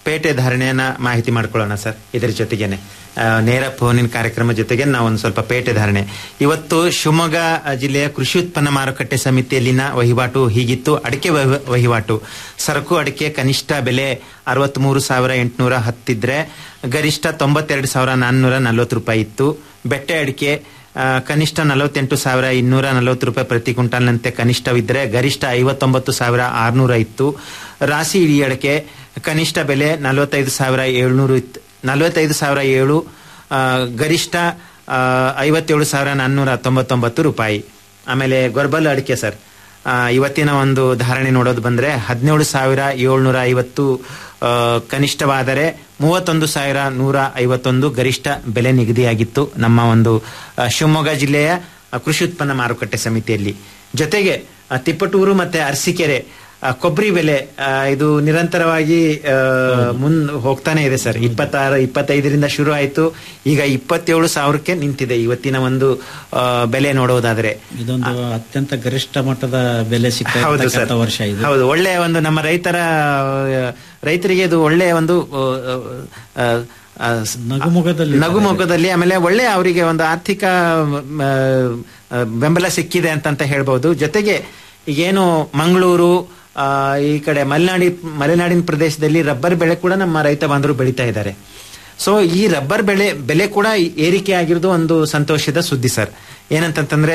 ಪೇಟೆ ಧಾರಣೆಯನ್ನ ಮಾಹಿತಿ ಮಾಡ್ಕೊಳ್ಳೋಣ ಸರ್ ಇದರ ಜೊತೆಗೇನೆ ಆ, ನೇರ ಫೋನಿನ ಕಾರ್ಯಕ್ರಮ ಜೊತೆಗೆ ನಾವು ಒಂದು ಸ್ವಲ್ಪ ಪೇಟೆ ಧಾರಣೆ ಇವತ್ತು ಶಿವಮೊಗ್ಗ ಜಿಲ್ಲೆಯ ಕೃಷಿ ಉತ್ಪನ್ನ ಮಾರುಕಟ್ಟೆ ಸಮಿತಿಯಲ್ಲಿನ ವಹಿವಾಟು ಹೀಗಿತ್ತು ಅಡಿಕೆ ವಹ- ವಹಿವಾಟು ಸರಕು ಅಡಿಕೆ ಕನಿಷ್ಠ ಬೆಲೆ ಅರವತ್ಮೂರು ಸಾವಿರ ಎಂಟುನೂರ ಹತ್ತಿದ್ರೆ ಗರಿಷ್ಠ ತೊಂಬತ್ತೆರಡು ಸಾವಿರ ನಾನ್ನೂರ ನಲ್ವತ್ತು ರೂಪಾಯಿ ಇತ್ತು ಬೆಟ್ಟೆ ಅಡಿಕೆ ಆ, ಕನಿಷ್ಠ ನಲವತ್ತೆಂಟು ಸಾವಿರ ಇನ್ನೂರ ನಲವತ್ತು ರೂಪಾಯಿ ಪ್ರತಿ ಕ್ವಿಂಟಾಲ್ನಂತೆ ಕನಿಷ್ಠವಿದ್ದರೆ ಗರಿಷ್ಠ ಐವತ್ತೊಂಬತ್ತು ಸಾವಿರ ಆರುನೂರ ಇತ್ತು ರಾಸಿ ಇಡಿ ಅಡಿಕೆ ಕನಿಷ್ಠ ಬೆಲೆ ನಲವತ್ತೈದು ಸಾವಿರ ಏಳ್ನೂರು ಇತ್ತು ನಲವತ್ತೈದು ಸಾವಿರ ಏಳು ಆ, ಗರಿಷ್ಠ ಆ, ಐವತ್ತೇಳು ಸಾವಿರ ನಾನ್ನೂರ ತೊಂಬತ್ತೊಂಬತ್ತು ರೂಪಾಯಿ ಆಮೇಲೆ ಗೊರ್ಬಲ್ ಅಡಿಕೆ ಸರ್ ಆ, ಇವತ್ತಿನ ಒಂದು ಧಾರಣೆ ನೋಡೋದು ಬಂದ್ರೆ ಹದಿನೇಳು ಸಾವಿರ ಏಳ್ನೂರ ಐವತ್ತು ಆ, ಕನಿಷ್ಠವಾದರೆ ಮೂವತ್ತೊಂದು ಸಾವಿರ ನೂರ ಐವತ್ತೊಂದು ಗರಿಷ್ಠ ಬೆಲೆ ನಿಗದಿಯಾಗಿತ್ತು ನಮ್ಮ ಒಂದು ಆ, ಶಿವಮೊಗ್ಗ ಜಿಲ್ಲೆಯ ಆ, ಕೃಷಿ ಉತ್ಪನ್ನ ಮಾರುಕಟ್ಟೆ ಸಮಿತಿಯಲ್ಲಿ ಜೊತೆಗೆ ಆ, ತಿಪ್ಪಟೂರು ಮತ್ತೆ ಅರಸೀಕೆರೆ ಆ, ಕೊಬ್ಬರಿ ಬೆಲೆ ಆ, ಇದು ನಿರಂತರವಾಗಿ ಆ, ಮುಂದ್ ಹೋಗ್ತಾನೆ ಇದೆ ಸರ್ ಇಪ್ಪತ್ತಾರು ಇಪ್ಪತ್ತೈದರಿಂದ ಶುರು ಆಯ್ತು ಈಗ ಇಪ್ಪತ್ತೇಳು ಸಾವಿರಕ್ಕೆ ನಿಂತಿದೆ ಇವತ್ತಿನ ಒಂದು ಆ, ಬೆಲೆ ನೋಡುವುದಾದ್ರೆ ಇದೊಂದು ಅತ್ಯಂತ ಗರಿಷ್ಠ ಮಟ್ಟದ ಬೆಲೆ ಹೌದು ಸರ್ ಸಿಕ್ಕ ವರ್ಷ ಇದು ಹೌದು ಒಳ್ಳೆಯ ಒಂದು ನಮ್ಮ ರೈತರ ಆ, ರೈತರಿಗೆ ಇದು ಒಳ್ಳೆಯ ಒಂದು ಆ, ಆ, ಆ, ಸ್- ನಗುಮುಖದಲ್ಲಿ ನಗುಮುಖದಲ್ಲಿ ಆಮೇಲೆ ಒಳ್ಳೆಯ ಅವರಿಗೆ ಒಂದು ಆರ್ಥಿಕ ಮ, ಆ, ಬೆಂಬಲ ಸಿಕ್ಕಿದೆ ಅಂತಂತ ಹೇಳ್ಬೋದು ಜೊತೆಗೆ ಈಗೇನು ಮಂಗಳೂರು ಆ, ಈ ಕಡೆ ಮಲೆನಾಡಿ ಮಲೆನಾಡಿನ ಪ್ರದೇಶದಲ್ಲಿ ರಬ್ಬರ್ ಬೆಳೆ ಕೂಡ ನಮ್ಮ ರೈತ ಬಾಂಧವರು ಬೆಳೀತಾ ಇದ್ದಾರೆ ಸೊ ಈ ರಬ್ಬರ್ ಬೆಳೆ ಬೆಲೆ ಕೂಡ ಏರಿಕೆ ಆಗಿರೋದು ಒಂದು ಸಂತೋಷದ ಸುದ್ದಿ ಸರ್ ಏನಂತಂತಂದ್ರೆ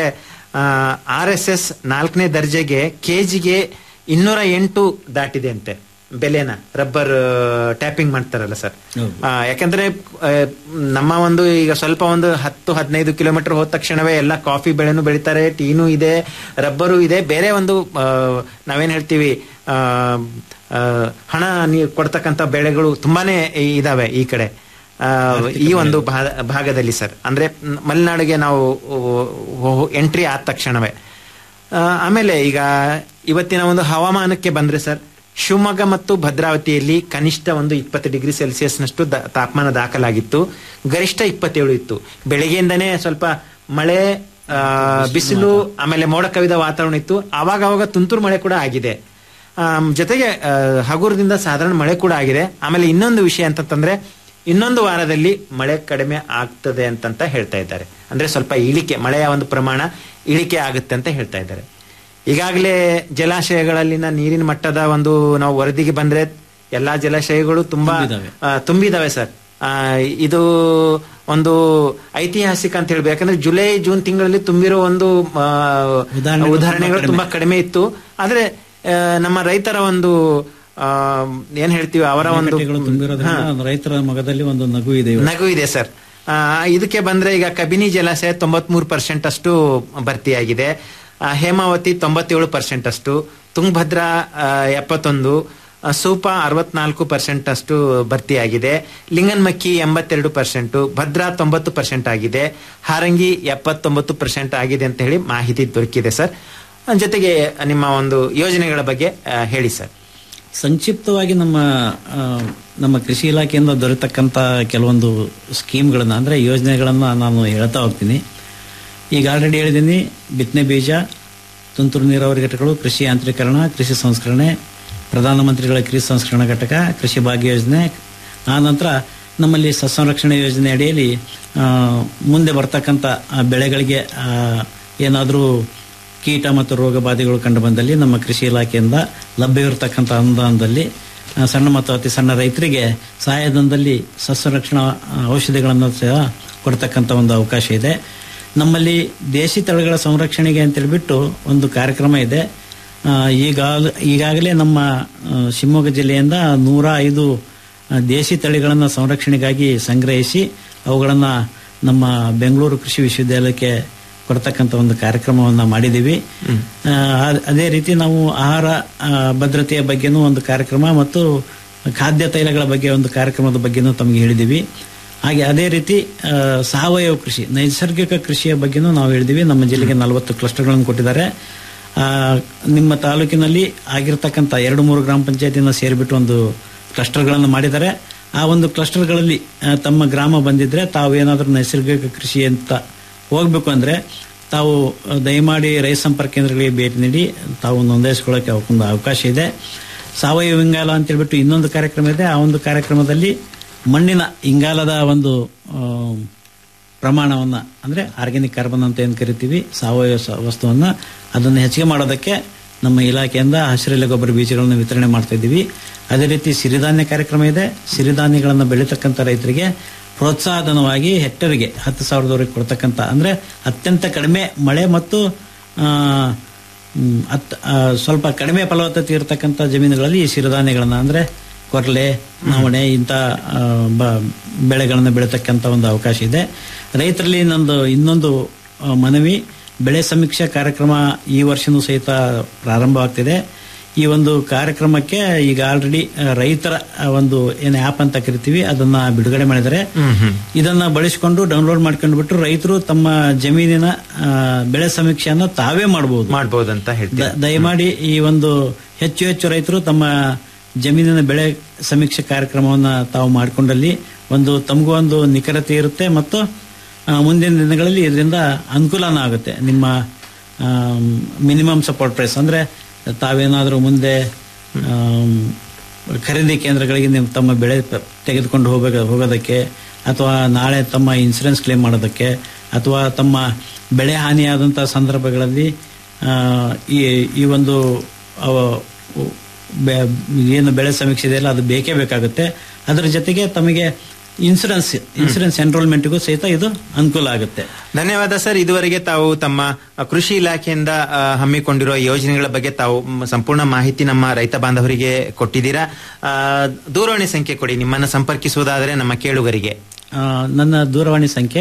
ಆರ್ ಎಸ್ ಎಸ್ ನಾಲ್ಕನೇ ದರ್ಜೆಗೆ ಕೆಜಿಗೆ ಇನ್ನೂರ ಎಂಟು ದಾಟಿದೆ ಅಂತೆ ಬೆಲೆನ ರಬ್ಬರ್ ಟ್ಯಾಪಿಂಗ್ ಮಾಡ್ತಾರಲ್ಲ ಸರ್ ಹೌದು. ಆ, ಯಾಕಂದ್ರೆ ಆ, ನಮ್ಮ ಒಂದು ಈಗ ಸ್ವಲ್ಪ ಒಂದು ಹತ್ತು ಹದಿನೈದು ಕಿಲೋಮೀಟರ್ ಹೋದ ತಕ್ಷಣವೇ ಎಲ್ಲ ಕಾಫಿ ಬೆಳೆನೂ ಬೆಳಿತಾರೆ ಟೀನು ಇದೆ ರಬ್ಬರು ಇದೆ ಬೇರೆ ಒಂದು ಆ, ನಾವೇನ್ ಹೇಳ್ತೀವಿ ಆ, ಆ, ಹಣ ನೀವು ಕೊಡ್ತಕ್ಕಂಥ ಬೆಳೆಗಳು ತುಂಬಾನೇ ಇದಾವೆ ಈ ಕಡೆ ಆ, ಈ ಒಂದು ಭಾ- ಭಾಗದಲ್ಲಿ ಸರ್ ಅಂದ್ರೆ ಮ್, ಮಲೆನಾಡಿಗೆ ನಾವು ಎಂಟ್ರಿ ಆದ ತಕ್ಷಣವೇ ಆ, ಆಮೇಲೆ ಈಗ ಇವತ್ತಿನ ಒಂದು ಹವಾಮಾನಕ್ಕೆ ಬಂದ್ರೆ ಸರ್ ಶಿವಮೊಗ್ಗ ಮತ್ತು ಭದ್ರಾವತಿಯಲ್ಲಿ ಕನಿಷ್ಠ ಒಂದು ಇಪ್ಪತ್ತು ಡಿಗ್ರಿ ಸೆಲ್ಸಿಯಸ್ನಷ್ಟು ದ- ತಾಪಮಾನ ದಾಖಲಾಗಿತ್ತು ಗರಿಷ್ಠ ಇಪ್ಪತ್ತೇಳು ಇತ್ತು ಬೆಳಗ್ಗೆಯಿಂದನೇ ಸ್ವಲ್ಪ ಮಳೆ ಆ, ಬಿಸಿಲು ಆಮೇಲೆ ಮೋಡ ಕವಿದ ವಾತಾವರಣ ಇತ್ತು ಆವಾಗ ಆವಾಗ ತುಂತುರು ಮಳೆ ಕೂಡ ಆಗಿದೆ ಆಮ್, ಜೊತೆಗೆ ಆ, ಹಗುರದಿಂದ ಸಾಧಾರಣ ಮಳೆ ಕೂಡ ಆಗಿದೆ ಆಮೇಲೆ ಇನ್ನೊಂದು ವಿಷಯ ಅಂತಂತಂದ್ರೆ ಇನ್ನೊಂದು ವಾರದಲ್ಲಿ ಮಳೆ ಕಡಿಮೆ ಆಗ್ತದೆ ಅಂತಂತ ಹೇಳ್ತಾ ಇದ್ದಾರೆ ಅಂದ್ರೆ ಸ್ವಲ್ಪ ಇಳಿಕೆ ಮಳೆಯ ಒಂದು ಪ್ರಮಾಣ ಇಳಿಕೆ ಆಗುತ್ತೆ ಅಂತ ಹೇಳ್ತಾ ಇದ್ದಾರೆ ಈಗಾಗಲೇ ಜಲಾಶಯಗಳಲ್ಲಿನ ನೀರಿನ ಮಟ್ಟದ ಒಂದು ನಾವು ವರದಿಗೆ ಬಂದ್ರೆ ಎಲ್ಲಾ ಜಲಾಶಯಗಳು ತುಂಬಾ ತುಂಬಿದಾವೆ. ಆ, ತುಂಬಿದಾವೆ ಸರ್ ಆ, ಇದು ಒಂದು ಐತಿಹಾಸಿಕ ಅಂತ ಹೇಳ್ಬೇಕು ಯಾಕಂದ್ರೆ ಜುಲೈ ಜೂನ್ ತಿಂಗಳಲ್ಲಿ ತುಂಬಿರೋ ಒಂದು ಆ, ಉದಾಹರಣೆಗಳು ಉದಾಹರಣೆಗಳು ತುಂಬಾ ತುಂಬಾ ಕಡಿಮೆ ಇತ್ತು ಆದ್ರೆ ಆ, ನಮ್ಮ ರೈತರ ಒಂದು ಆ, ಏನ್ ಹೇಳ್ತೀವಿ ಅವರ ಒಂದು ಅಣೆಕಟ್ಟೆಗಳು ತುಂಬಿರೋದ್ರಿಂದ ರೈತರ ಮೊಗದಲ್ಲಿ ಒಂದು ನಗು ಇದೆ ಇವತ್ತು. ನಗು ಇದೆ ಸರ್ ಆ, ಇದಕ್ಕೆ ಬಂದ್ರೆ ಈಗ ಕಬಿನಿ ಜಲಾಶಯ ತೊಂಬತ್ಮೂರು ಪರ್ಸೆಂಟ್ ಅಷ್ಟು ಭರ್ತಿಯಾಗಿದೆ ಆ, ಹೇಮಾವತಿ ತೊಂಬತ್ತೇಳು ಪರ್ಸೆಂಟ್ ಅಷ್ಟು ತುಂಗಭದ್ರಾ ಆ, ಎಪ್ಪತ್ತೊಂದು ಆ, ಸೂಪ ಅರವತ್ನಾಲ್ಕು ಪರ್ಸೆಂಟ್ ಅಷ್ಟು ಭರ್ತಿಯಾಗಿದೆ ಲಿಂಗನ್ಮಕ್ಕಿ ಎಂಬತ್ತೆರಡು ಪರ್ಸೆಂಟ್ ಭದ್ರಾ ತೊಂಬತ್ತು ಪರ್ಸೆಂಟ್ ಆಗಿದೆ ಹಾರಂಗಿ ಎಪ್ಪತ್ತೊಂಬತ್ತು ಪರ್ಸೆಂಟ್ ಆಗಿದೆ ಅಂತ ಹೇಳಿ ಮಾಹಿತಿ ದೊರಕಿದೆ ಸರ್ ಆ, ಜೊತೆಗೆ ನಿಮ್ಮ ಒಂದು ಯೋಜನೆಗಳ ಬಗ್ಗೆ ಆ, ಹೇಳಿ ಸರ್ ಸಂಕ್ಷಿಪ್ತವಾಗಿ ನಮ್ಮ ಆ, ನಮ್ಮ ಕೃಷಿ ಇಲಾಖೆಯಿಂದ ದೊರೆತಕ್ಕಂಥ ಕೆಲವೊಂದು ಸ್ಕೀಮ್ಗಳನ್ನ ಅಂದ್ರೆ ಯೋಜನೆಗಳನ್ನ ನಾನು ಹೇಳ್ತಾ ಹೋಗ್ತೀನಿ ಈಗ ಆಲ್ರೆಡಿ ಹೇಳಿದ್ದೀನಿ ಬಿತ್ತನೆ ಬೀಜ ತುಂತುರು ನೀರಾವರಿ ಘಟಕಗಳು ಕೃಷಿ ಯಾಂತ್ರೀಕರಣ ಕೃಷಿ ಸಂಸ್ಕರಣೆ ಪ್ರಧಾನಮಂತ್ರಿಗಳ ಕೃಷಿ ಸಂಸ್ಕರಣಾ ಘಟಕ ಕೃಷಿ ಭಾಗ್ಯ ಯೋಜನೆ ಆ ನಂತರ ನಮ್ಮಲ್ಲಿ ಸಸ್ಯರಕ್ಷಣೆ ಯೋಜನೆ ಅಡಿಯಲ್ಲಿ ಆ, ಮುಂದೆ ಬರ್ತಕ್ಕಂಥ ಆ, ಬೆಳೆಗಳಿಗೆ ಏನಾದರೂ ಕೀಟ ಮತ್ತು ರೋಗ ಬಾಧೆಗಳು ಕಂಡು ಬಂದಲ್ಲಿ ನಮ್ಮ ಕೃಷಿ ಇಲಾಖೆಯಿಂದ ಲಭ್ಯವಿರತಕ್ಕಂಥ ಅನುದಾನದಲ್ಲಿ ಆ, ಸಣ್ಣ ಮತ್ತು ಅತಿ ಸಣ್ಣ ರೈತರಿಗೆ ಸಹಾಯಧನದಲ್ಲಿ ಸಸ್ಯರಕ್ಷಣಾ ಆ, ಔಷಧಿಗಳನ್ನು ಸಹ ಕೊಡ್ತಕ್ಕಂಥ ಒಂದು ಅವಕಾಶ ಇದೆ ನಮ್ಮಲ್ಲಿ ದೇಶಿ ತಳಿಗಳ ಸಂರಕ್ಷಣೆಗೆ ಅಂತೇಳ್ಬಿಟ್ಟು ಒಂದು ಕಾರ್ಯಕ್ರಮ ಇದೆ ಆ, ಈಗ ಈಗಾಗಲೇ ನಮ್ಮ ಆ, ಶಿವಮೊಗ್ಗ ಜಿಲ್ಲೆಯಿಂದ ನೂರ ಐದು ಆ, ದೇಶಿ ತಳಿಗಳನ್ನು ಸಂರಕ್ಷಣೆಗಾಗಿ ಸಂಗ್ರಹಿಸಿ ಅವುಗಳನ್ನು ನಮ್ಮ ಬೆಂಗಳೂರು ಕೃಷಿ ವಿಶ್ವವಿದ್ಯಾಲಯಕ್ಕೆ ಕೊಡ್ತಕ್ಕಂಥ ಒಂದು ಕಾರ್ಯಕ್ರಮವನ್ನು ಮಾಡಿದ್ದೀವಿ ಆ, ಅದ್- ಅದೇ ರೀತಿ ನಾವು ಆಹಾರ ಆ, ಭದ್ರತೆಯ ಬಗ್ಗೆನೂ ಒಂದು ಕಾರ್ಯಕ್ರಮ ಮತ್ತು ಖಾದ್ಯ ತೈಲಗಳ ಬಗ್ಗೆ ಒಂದು ಕಾರ್ಯಕ್ರಮದ ಬಗ್ಗೆನೂ ತಮಗೆ ಹೇಳಿದ್ದೀವಿ ಹಾಗೆ ಅದೇ ರೀತಿ ಆ, ಸಾವಯವ ಕೃಷಿ ನೈಸರ್ಗಿಕ ಕೃಷಿಯ ಬಗ್ಗೆನೂ ನಾವು ಹೇಳಿದ್ದೀವಿ ನಮ್ಮ ಜಿಲ್ಲೆಗೆ ನಲವತ್ತು ಕ್ಲಸ್ಟರ್ಗಳನ್ನು ಕೊಟ್ಟಿದ್ದಾರೆ ಆ, ನಿಮ್ಮ ತಾಲೂಕಿನಲ್ಲಿ ಆಗಿರ್ತಕ್ಕಂಥ ಎರಡು ಮೂರು ಗ್ರಾಮ ಪಂಚಾಯತಿನ ಸೇರಿಬಿಟ್ಟು ಒಂದು ಕ್ಲಸ್ಟರ್ಗಳನ್ನು ಮಾಡಿದ್ದಾರೆ ಆ ಒಂದು ಕ್ಲಸ್ಟರ್ಗಳಲ್ಲಿ ಆ, ತಮ್ಮ ಗ್ರಾಮ ಬಂದಿದ್ರೆ ತಾವು ಏನಾದರೂ ನೈಸರ್ಗಿಕ ಕೃಷಿ ಅಂತ ಹೋಗ್ಬೇಕು ಅಂದ್ರೆ ತಾವು ಆ, ದಯಮಾಡಿ ರೈತ ಸಂಪರ್ಕ ಕೇಂದ್ರಗಳಿಗೆ ಭೇಟಿ ನೀಡಿ ತಾವು ನೋಂದಾಯಿಸ್ಕೊಳ್ಳೋಕೆ ಅವಕ್ಕೊಂದು ಅವಕಾಶ ಇದೆ ಸಾವಯವ ಇಂಗಾಲ ಅಂತ ಹೇಳ್ಬಿಟ್ಟು ಇನ್ನೊಂದು ಕಾರ್ಯಕ್ರಮ ಇದೆ ಆ ಒಂದು ಕಾರ್ಯಕ್ರಮದಲ್ಲಿ ಮಣ್ಣಿನ ಇಂಗಾಲದ ಒಂದು ಆ, ಪ್ರಮಾಣವನ್ನ ಅಂದ್ರೆ ಆರ್ಗ್ಯಾನಿಕ್ ಕಾರ್ಬನ್ ಅಂತ ಏನು ಕರಿತೀವಿ ಸಾವಯವ ಸ- ವಸ್ತುವನ್ನ ಅದನ್ನು ಹೆಚ್ಚಿಗೆ ಮಾಡೋದಕ್ಕೆ ನಮ್ಮ ಇಲಾಖೆಯಿಂದ ಹಸಿರೆಲೆ ಗೊಬ್ಬರ ಬೀಜಗಳನ್ನು ವಿತರಣೆ ಮಾಡ್ತಾ ಇದ್ದೀವಿ ಅದೇ ರೀತಿ ಸಿರಿಧಾನ್ಯ ಕಾರ್ಯಕ್ರಮ ಇದೆ ಸಿರಿಧಾನ್ಯಗಳನ್ನು ಬೆಳೀತಕ್ಕಂಥ ರೈತರಿಗೆ ಪ್ರೋತ್ಸಾಹಧನವಾಗಿ ಹೆಕ್ಟರ್ಗೆ ಹತ್ತು ಸಾವಿರದವರೆಗೆ ಕೊಡ್ತಕ್ಕಂಥ ಅಂದ್ರೆ ಅತ್ಯಂತ ಕಡಿಮೆ ಮಳೆ ಮತ್ತು ಆ, ಮ್, ಅತ್ ಆ, ಸ್ವಲ್ಪ ಕಡಿಮೆ ಫಲವತ್ತತೆ ಇರತಕ್ಕಂಥ ಜಮೀನುಗಳಲ್ಲಿ ಈ ಸಿರಿಧಾನ್ಯಗಳನ್ನ ಅಂದ್ರೆ ಕೊರಲೆ ನವಣೆ ಇಂಥ ಆ, ಬ- ಬೆಳೆಗಳನ್ನು ಬೆಳೀತಕ್ಕಂಥ ಒಂದು ಅವಕಾಶ ಇದೆ ರೈತರಲ್ಲಿ ನಂದು ಇನ್ನೊಂದು ಆ, ಮನವಿ ಬೆಳೆ ಸಮೀಕ್ಷಾ ಕಾರ್ಯಕ್ರಮ ಈ ವರ್ಷನೂ ಸಹಿತ ಪ್ರಾರಂಭವಾಗ್ತಿದೆ ಈ ಒಂದು ಕಾರ್ಯಕ್ರಮಕ್ಕೆ ಈಗ ಆಲ್ರೆಡಿ ರೈತರ ಆ, ಒಂದು ಏನು ಆಪ್ ಅಂತ ಕರಿತೀವಿ ಅದನ್ನ ಬಿಡುಗಡೆ ಮಾಡಿದ್ದಾರೆ ಇದನ್ನ ಬಳಸಿಕೊಂಡು ಡೌನ್ಲೋಡ್ ಮಾಡ್ಕೊಂಡು ಬಿಟ್ಟು ರೈತರು ತಮ್ಮ ಜಮೀನಿನ ಆ, ಬೆಳೆ ಸಮೀಕ್ಷೆಯನ್ನ ತಾವೇ ಮಾಡಬಹುದು ಮಾಡ್ಬೋದಂತ ಹೇಳ್ತೀವಿ ದ- ದಯಮಾಡಿ ಈ ಒಂದು ಹೆಚ್ಚು ಹೆಚ್ಚು ರೈತರು ತಮ್ಮ ಜಮೀನಿನ ಬೆಳೆ ಸಮೀಕ್ಷೆ ಕಾರ್ಯಕ್ರಮವನ್ನು ತಾವು ಮಾಡಿಕೊಂಡಲ್ಲಿ ಒಂದು ತಮಗೂ ಒಂದು ನಿಖರತೆ ಇರುತ್ತೆ ಮತ್ತು ಆ, ಮುಂದಿನ ದಿನಗಳಲ್ಲಿ ಇದರಿಂದ ಅನುಕೂಲನೂ ಆಗುತ್ತೆ ನಿಮ್ಮ ಮಿನಿಮಮ್ ಸಪೋರ್ಟ್ ಪ್ರೈಸ್ ಅಂದ್ರೆ ತಾವೇನಾದರೂ ಮುಂದೆ ಆಮ್, ಖರೀದಿ ಕೇಂದ್ರಗಳಿಗೆ ನೀವು ತಮ್ಮ ಬೆಳೆ ಪ- ತೆಗೆದುಕೊಂಡು ಹೋಗಬೇಕು ಹೋಗೋದಕ್ಕೆ ಅಥವಾ ನಾಳೆ ತಮ್ಮ ಇನ್ಸೂರೆನ್ಸ್ ಕ್ಲೇಮ್ ಮಾಡೋದಕ್ಕೆ ಅಥವಾ ತಮ್ಮ ಬೆಳೆ ಹಾನಿಯಾದಂಥ ಸಂದರ್ಭಗಳಲ್ಲಿ ಆ, ಈ ಈ ಒಂದು ಅವ ಬೆ- ಏನು ಬೆಳೆ ಸಮೀಕ್ಷೆ ಇದೆಯಲ್ಲ ಅದು ಬೇಕೇ ಬೇಕಾಗುತ್ತೆ ಅದರ ಜೊತೆಗೆ ತಮಗೆ ಇನ್ಸೂರೆನ್ಸ್ ಇನ್ಸೂರೆನ್ಸ್ ಎನ್ರೋಲ್ಮೆಂಟ್ಗೂ ಸಹಿತ ಇದು ಅನುಕೂಲ ಆಗುತ್ತೆ ಧನ್ಯವಾದ ಸರ್ ಇದುವರೆಗೆ ತಾವು ತಮ್ಮ ಅ, ಕೃಷಿ ಇಲಾಖೆಯಿಂದ ಅ, ಹಮ್ಮಿಕೊಂಡಿರುವ ಯೋಜನೆಗಳ ಬಗ್ಗೆ ತಾವು ಮ್, ಸಂಪೂರ್ಣ ಮಾಹಿತಿ ನಮ್ಮ ರೈತ ಬಾಂಧವರಿಗೆ ಕೊಟ್ಟಿದ್ದೀರಾ ಆ, ದೂರವಾಣಿ ಸಂಖ್ಯೆ ಕೊಡಿ ನಿಮ್ಮನ್ನು ಸಂಪರ್ಕಿಸುವುದಾದರೆ ನಮ್ಮ ಕೇಳುಗರಿಗೆ ಆ, ನನ್ನ ದೂರವಾಣಿ ಸಂಖ್ಯೆ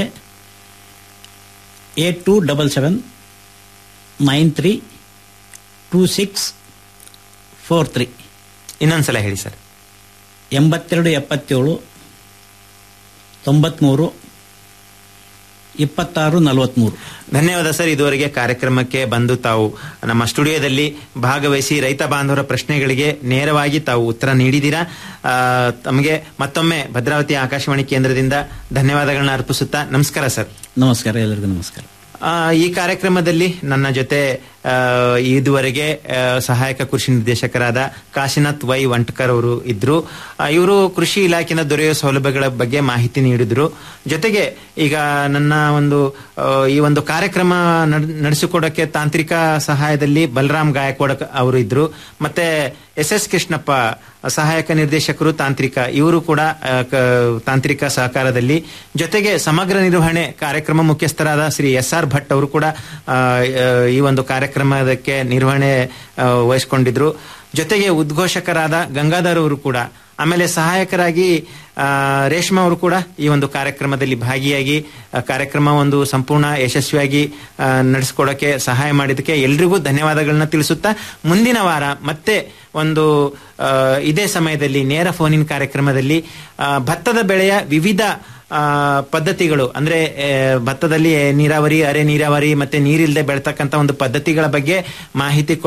eight two double seven nine three two six four three ಇನ್ನೊಂದ್ಸಲ ಹೇಳಿ ಸರ್ ಎಂಬತ್ತೆರಡು ಎಪ್ಪತ್ತೇಳು ತೊಂಬತ್ಮೂರು ಇಪ್ಪತ್ತಾರು ನಲವತ್ಮೂರು ಧನ್ಯವಾದ ಸರ್ ಇದುವರೆಗೆ ಕಾರ್ಯಕ್ರಮಕ್ಕೆ ಬಂದು ತಾವು ನಮ್ಮ ಸ್ಟುಡಿಯೋದಲ್ಲಿ ಭಾಗವಹಿಸಿ ರೈತ ಬಾಂಧವರ ಪ್ರಶ್ನೆಗಳಿಗೆ ನೇರವಾಗಿ ತಾವು ಉತ್ತರ ನೀಡಿದ್ದೀರಾ ಆ, ತಮಗೆ ಮತ್ತೊಮ್ಮೆ ಭದ್ರಾವತಿ ಆಕಾಶವಾಣಿ ಕೇಂದ್ರದಿಂದ ಧನ್ಯವಾದಗಳನ್ನ ಅರ್ಪಿಸುತ್ತಾ ನಮಸ್ಕಾರ ಸರ್ ನಮಸ್ಕಾರ ಎಲ್ಲರಿಗೂ ನಮಸ್ಕಾರ ಆ, ಈ ಕಾರ್ಯಕ್ರಮದಲ್ಲಿ ನನ್ನ ಜೊತೆ ಆ, ಇದುವರೆಗೆ ಆ, ಸಹಾಯಕ ಕೃಷಿ ನಿರ್ದೇಶಕರಾದ ಕಾಶಿನಾಥ್ ವೈ ವಂಟ್ಕರ್ ಅವರು ಇದ್ರು ಇವರು ಕೃಷಿ ಇಲಾಖೆಯಿಂದ ದೊರೆಯುವ ಸೌಲಭ್ಯಗಳ ಬಗ್ಗೆ ಮಾಹಿತಿ ನೀಡಿದ್ರು ಜೊತೆಗೆ ಈಗ ನನ್ನ ಒಂದು ಆ, ಈ ಒಂದು ಕಾರ್ಯಕ್ರಮ ನಡ್- ನಡೆಸಿಕೊಡಕ್ಕೆ ತಾಂತ್ರಿಕ ಸಹಾಯದಲ್ಲಿ ಬಲರಾಮ್ ಗಾಯಕ್ವಾಡ್ ಅವರು ಇದ್ರು ಮತ್ತೆ ಎಸ್ ಎಸ್ ಕೃಷ್ಣಪ್ಪ ಸಹಾಯಕ ನಿರ್ದೇಶಕರು ತಾಂತ್ರಿಕ ಇವರು ಕೂಡ ಆ, ಕ- ತಾಂತ್ರಿಕ ಸಹಕಾರದಲ್ಲಿ ಜೊತೆಗೆ ಸಮಗ್ರ ನಿರ್ವಹಣೆ ಕಾರ್ಯಕ್ರಮ ಮುಖ್ಯಸ್ಥರಾದ ಶ್ರೀ ಎಸ್ ಆರ್ ಭಟ್ ಅವರು ಕೂಡ ಆ, ಆ, ಈ ಒಂದು ಕಾರ್ಯಕ್ರಮದಕ್ಕೆ ನಿರ್ವಹಣೆ ಆ, ವಹಿಸ್ಕೊಂಡಿದ್ರು ಜೊತೆಗೆ ಉದ್ಘೋಷಕರಾದ ಗಂಗಾಧರ್ ಅವರು ಕೂಡ ಆಮೇಲೆ ಸಹಾಯಕರಾಗಿ ಆ, ರೇಷ್ಮಾ ಅವರು ಕೂಡ ಈ ಒಂದು ಕಾರ್ಯಕ್ರಮದಲ್ಲಿ ಭಾಗಿಯಾಗಿ ಆ, ಕಾರ್ಯಕ್ರಮ ಒಂದು ಸಂಪೂರ್ಣ ಯಶಸ್ವಿಯಾಗಿ ಆ, ನಡೆಸ್ಕೊಡಕ್ಕೆ ಸಹಾಯ ಮಾಡಿದ್ದಕ್ಕೆ ಎಲ್ರಿಗೂ ಧನ್ಯವಾದಗಳನ್ನ ತಿಳಿಸುತ್ತಾ ಮುಂದಿನ ವಾರ ಮತ್ತೆ ಒಂದು ಆ, ಇದೇ ಸಮಯದಲ್ಲಿ ನೇರ ಫೋನಿನ್ ಕಾರ್ಯಕ್ರಮದಲ್ಲಿ ಆ, ಭತ್ತದ ಬೆಳೆಯ ವಿವಿಧ ಆ, ಪದ್ಧತಿಗಳು ಅಂದ್ರೆ ಆ, ಭತ್ತದಲ್ಲಿ ನೀರಾವರಿ ಅರೆ ನೀರಾವರಿ ಮತ್ತೆ ನೀರಿಲ್ಲದೆ ಬೆಳ್ತಕ್ಕಂತ ಒಂದು ಪದ್ಧತಿಗಳ ಬಗ್ಗೆ ಮಾಹಿತಿ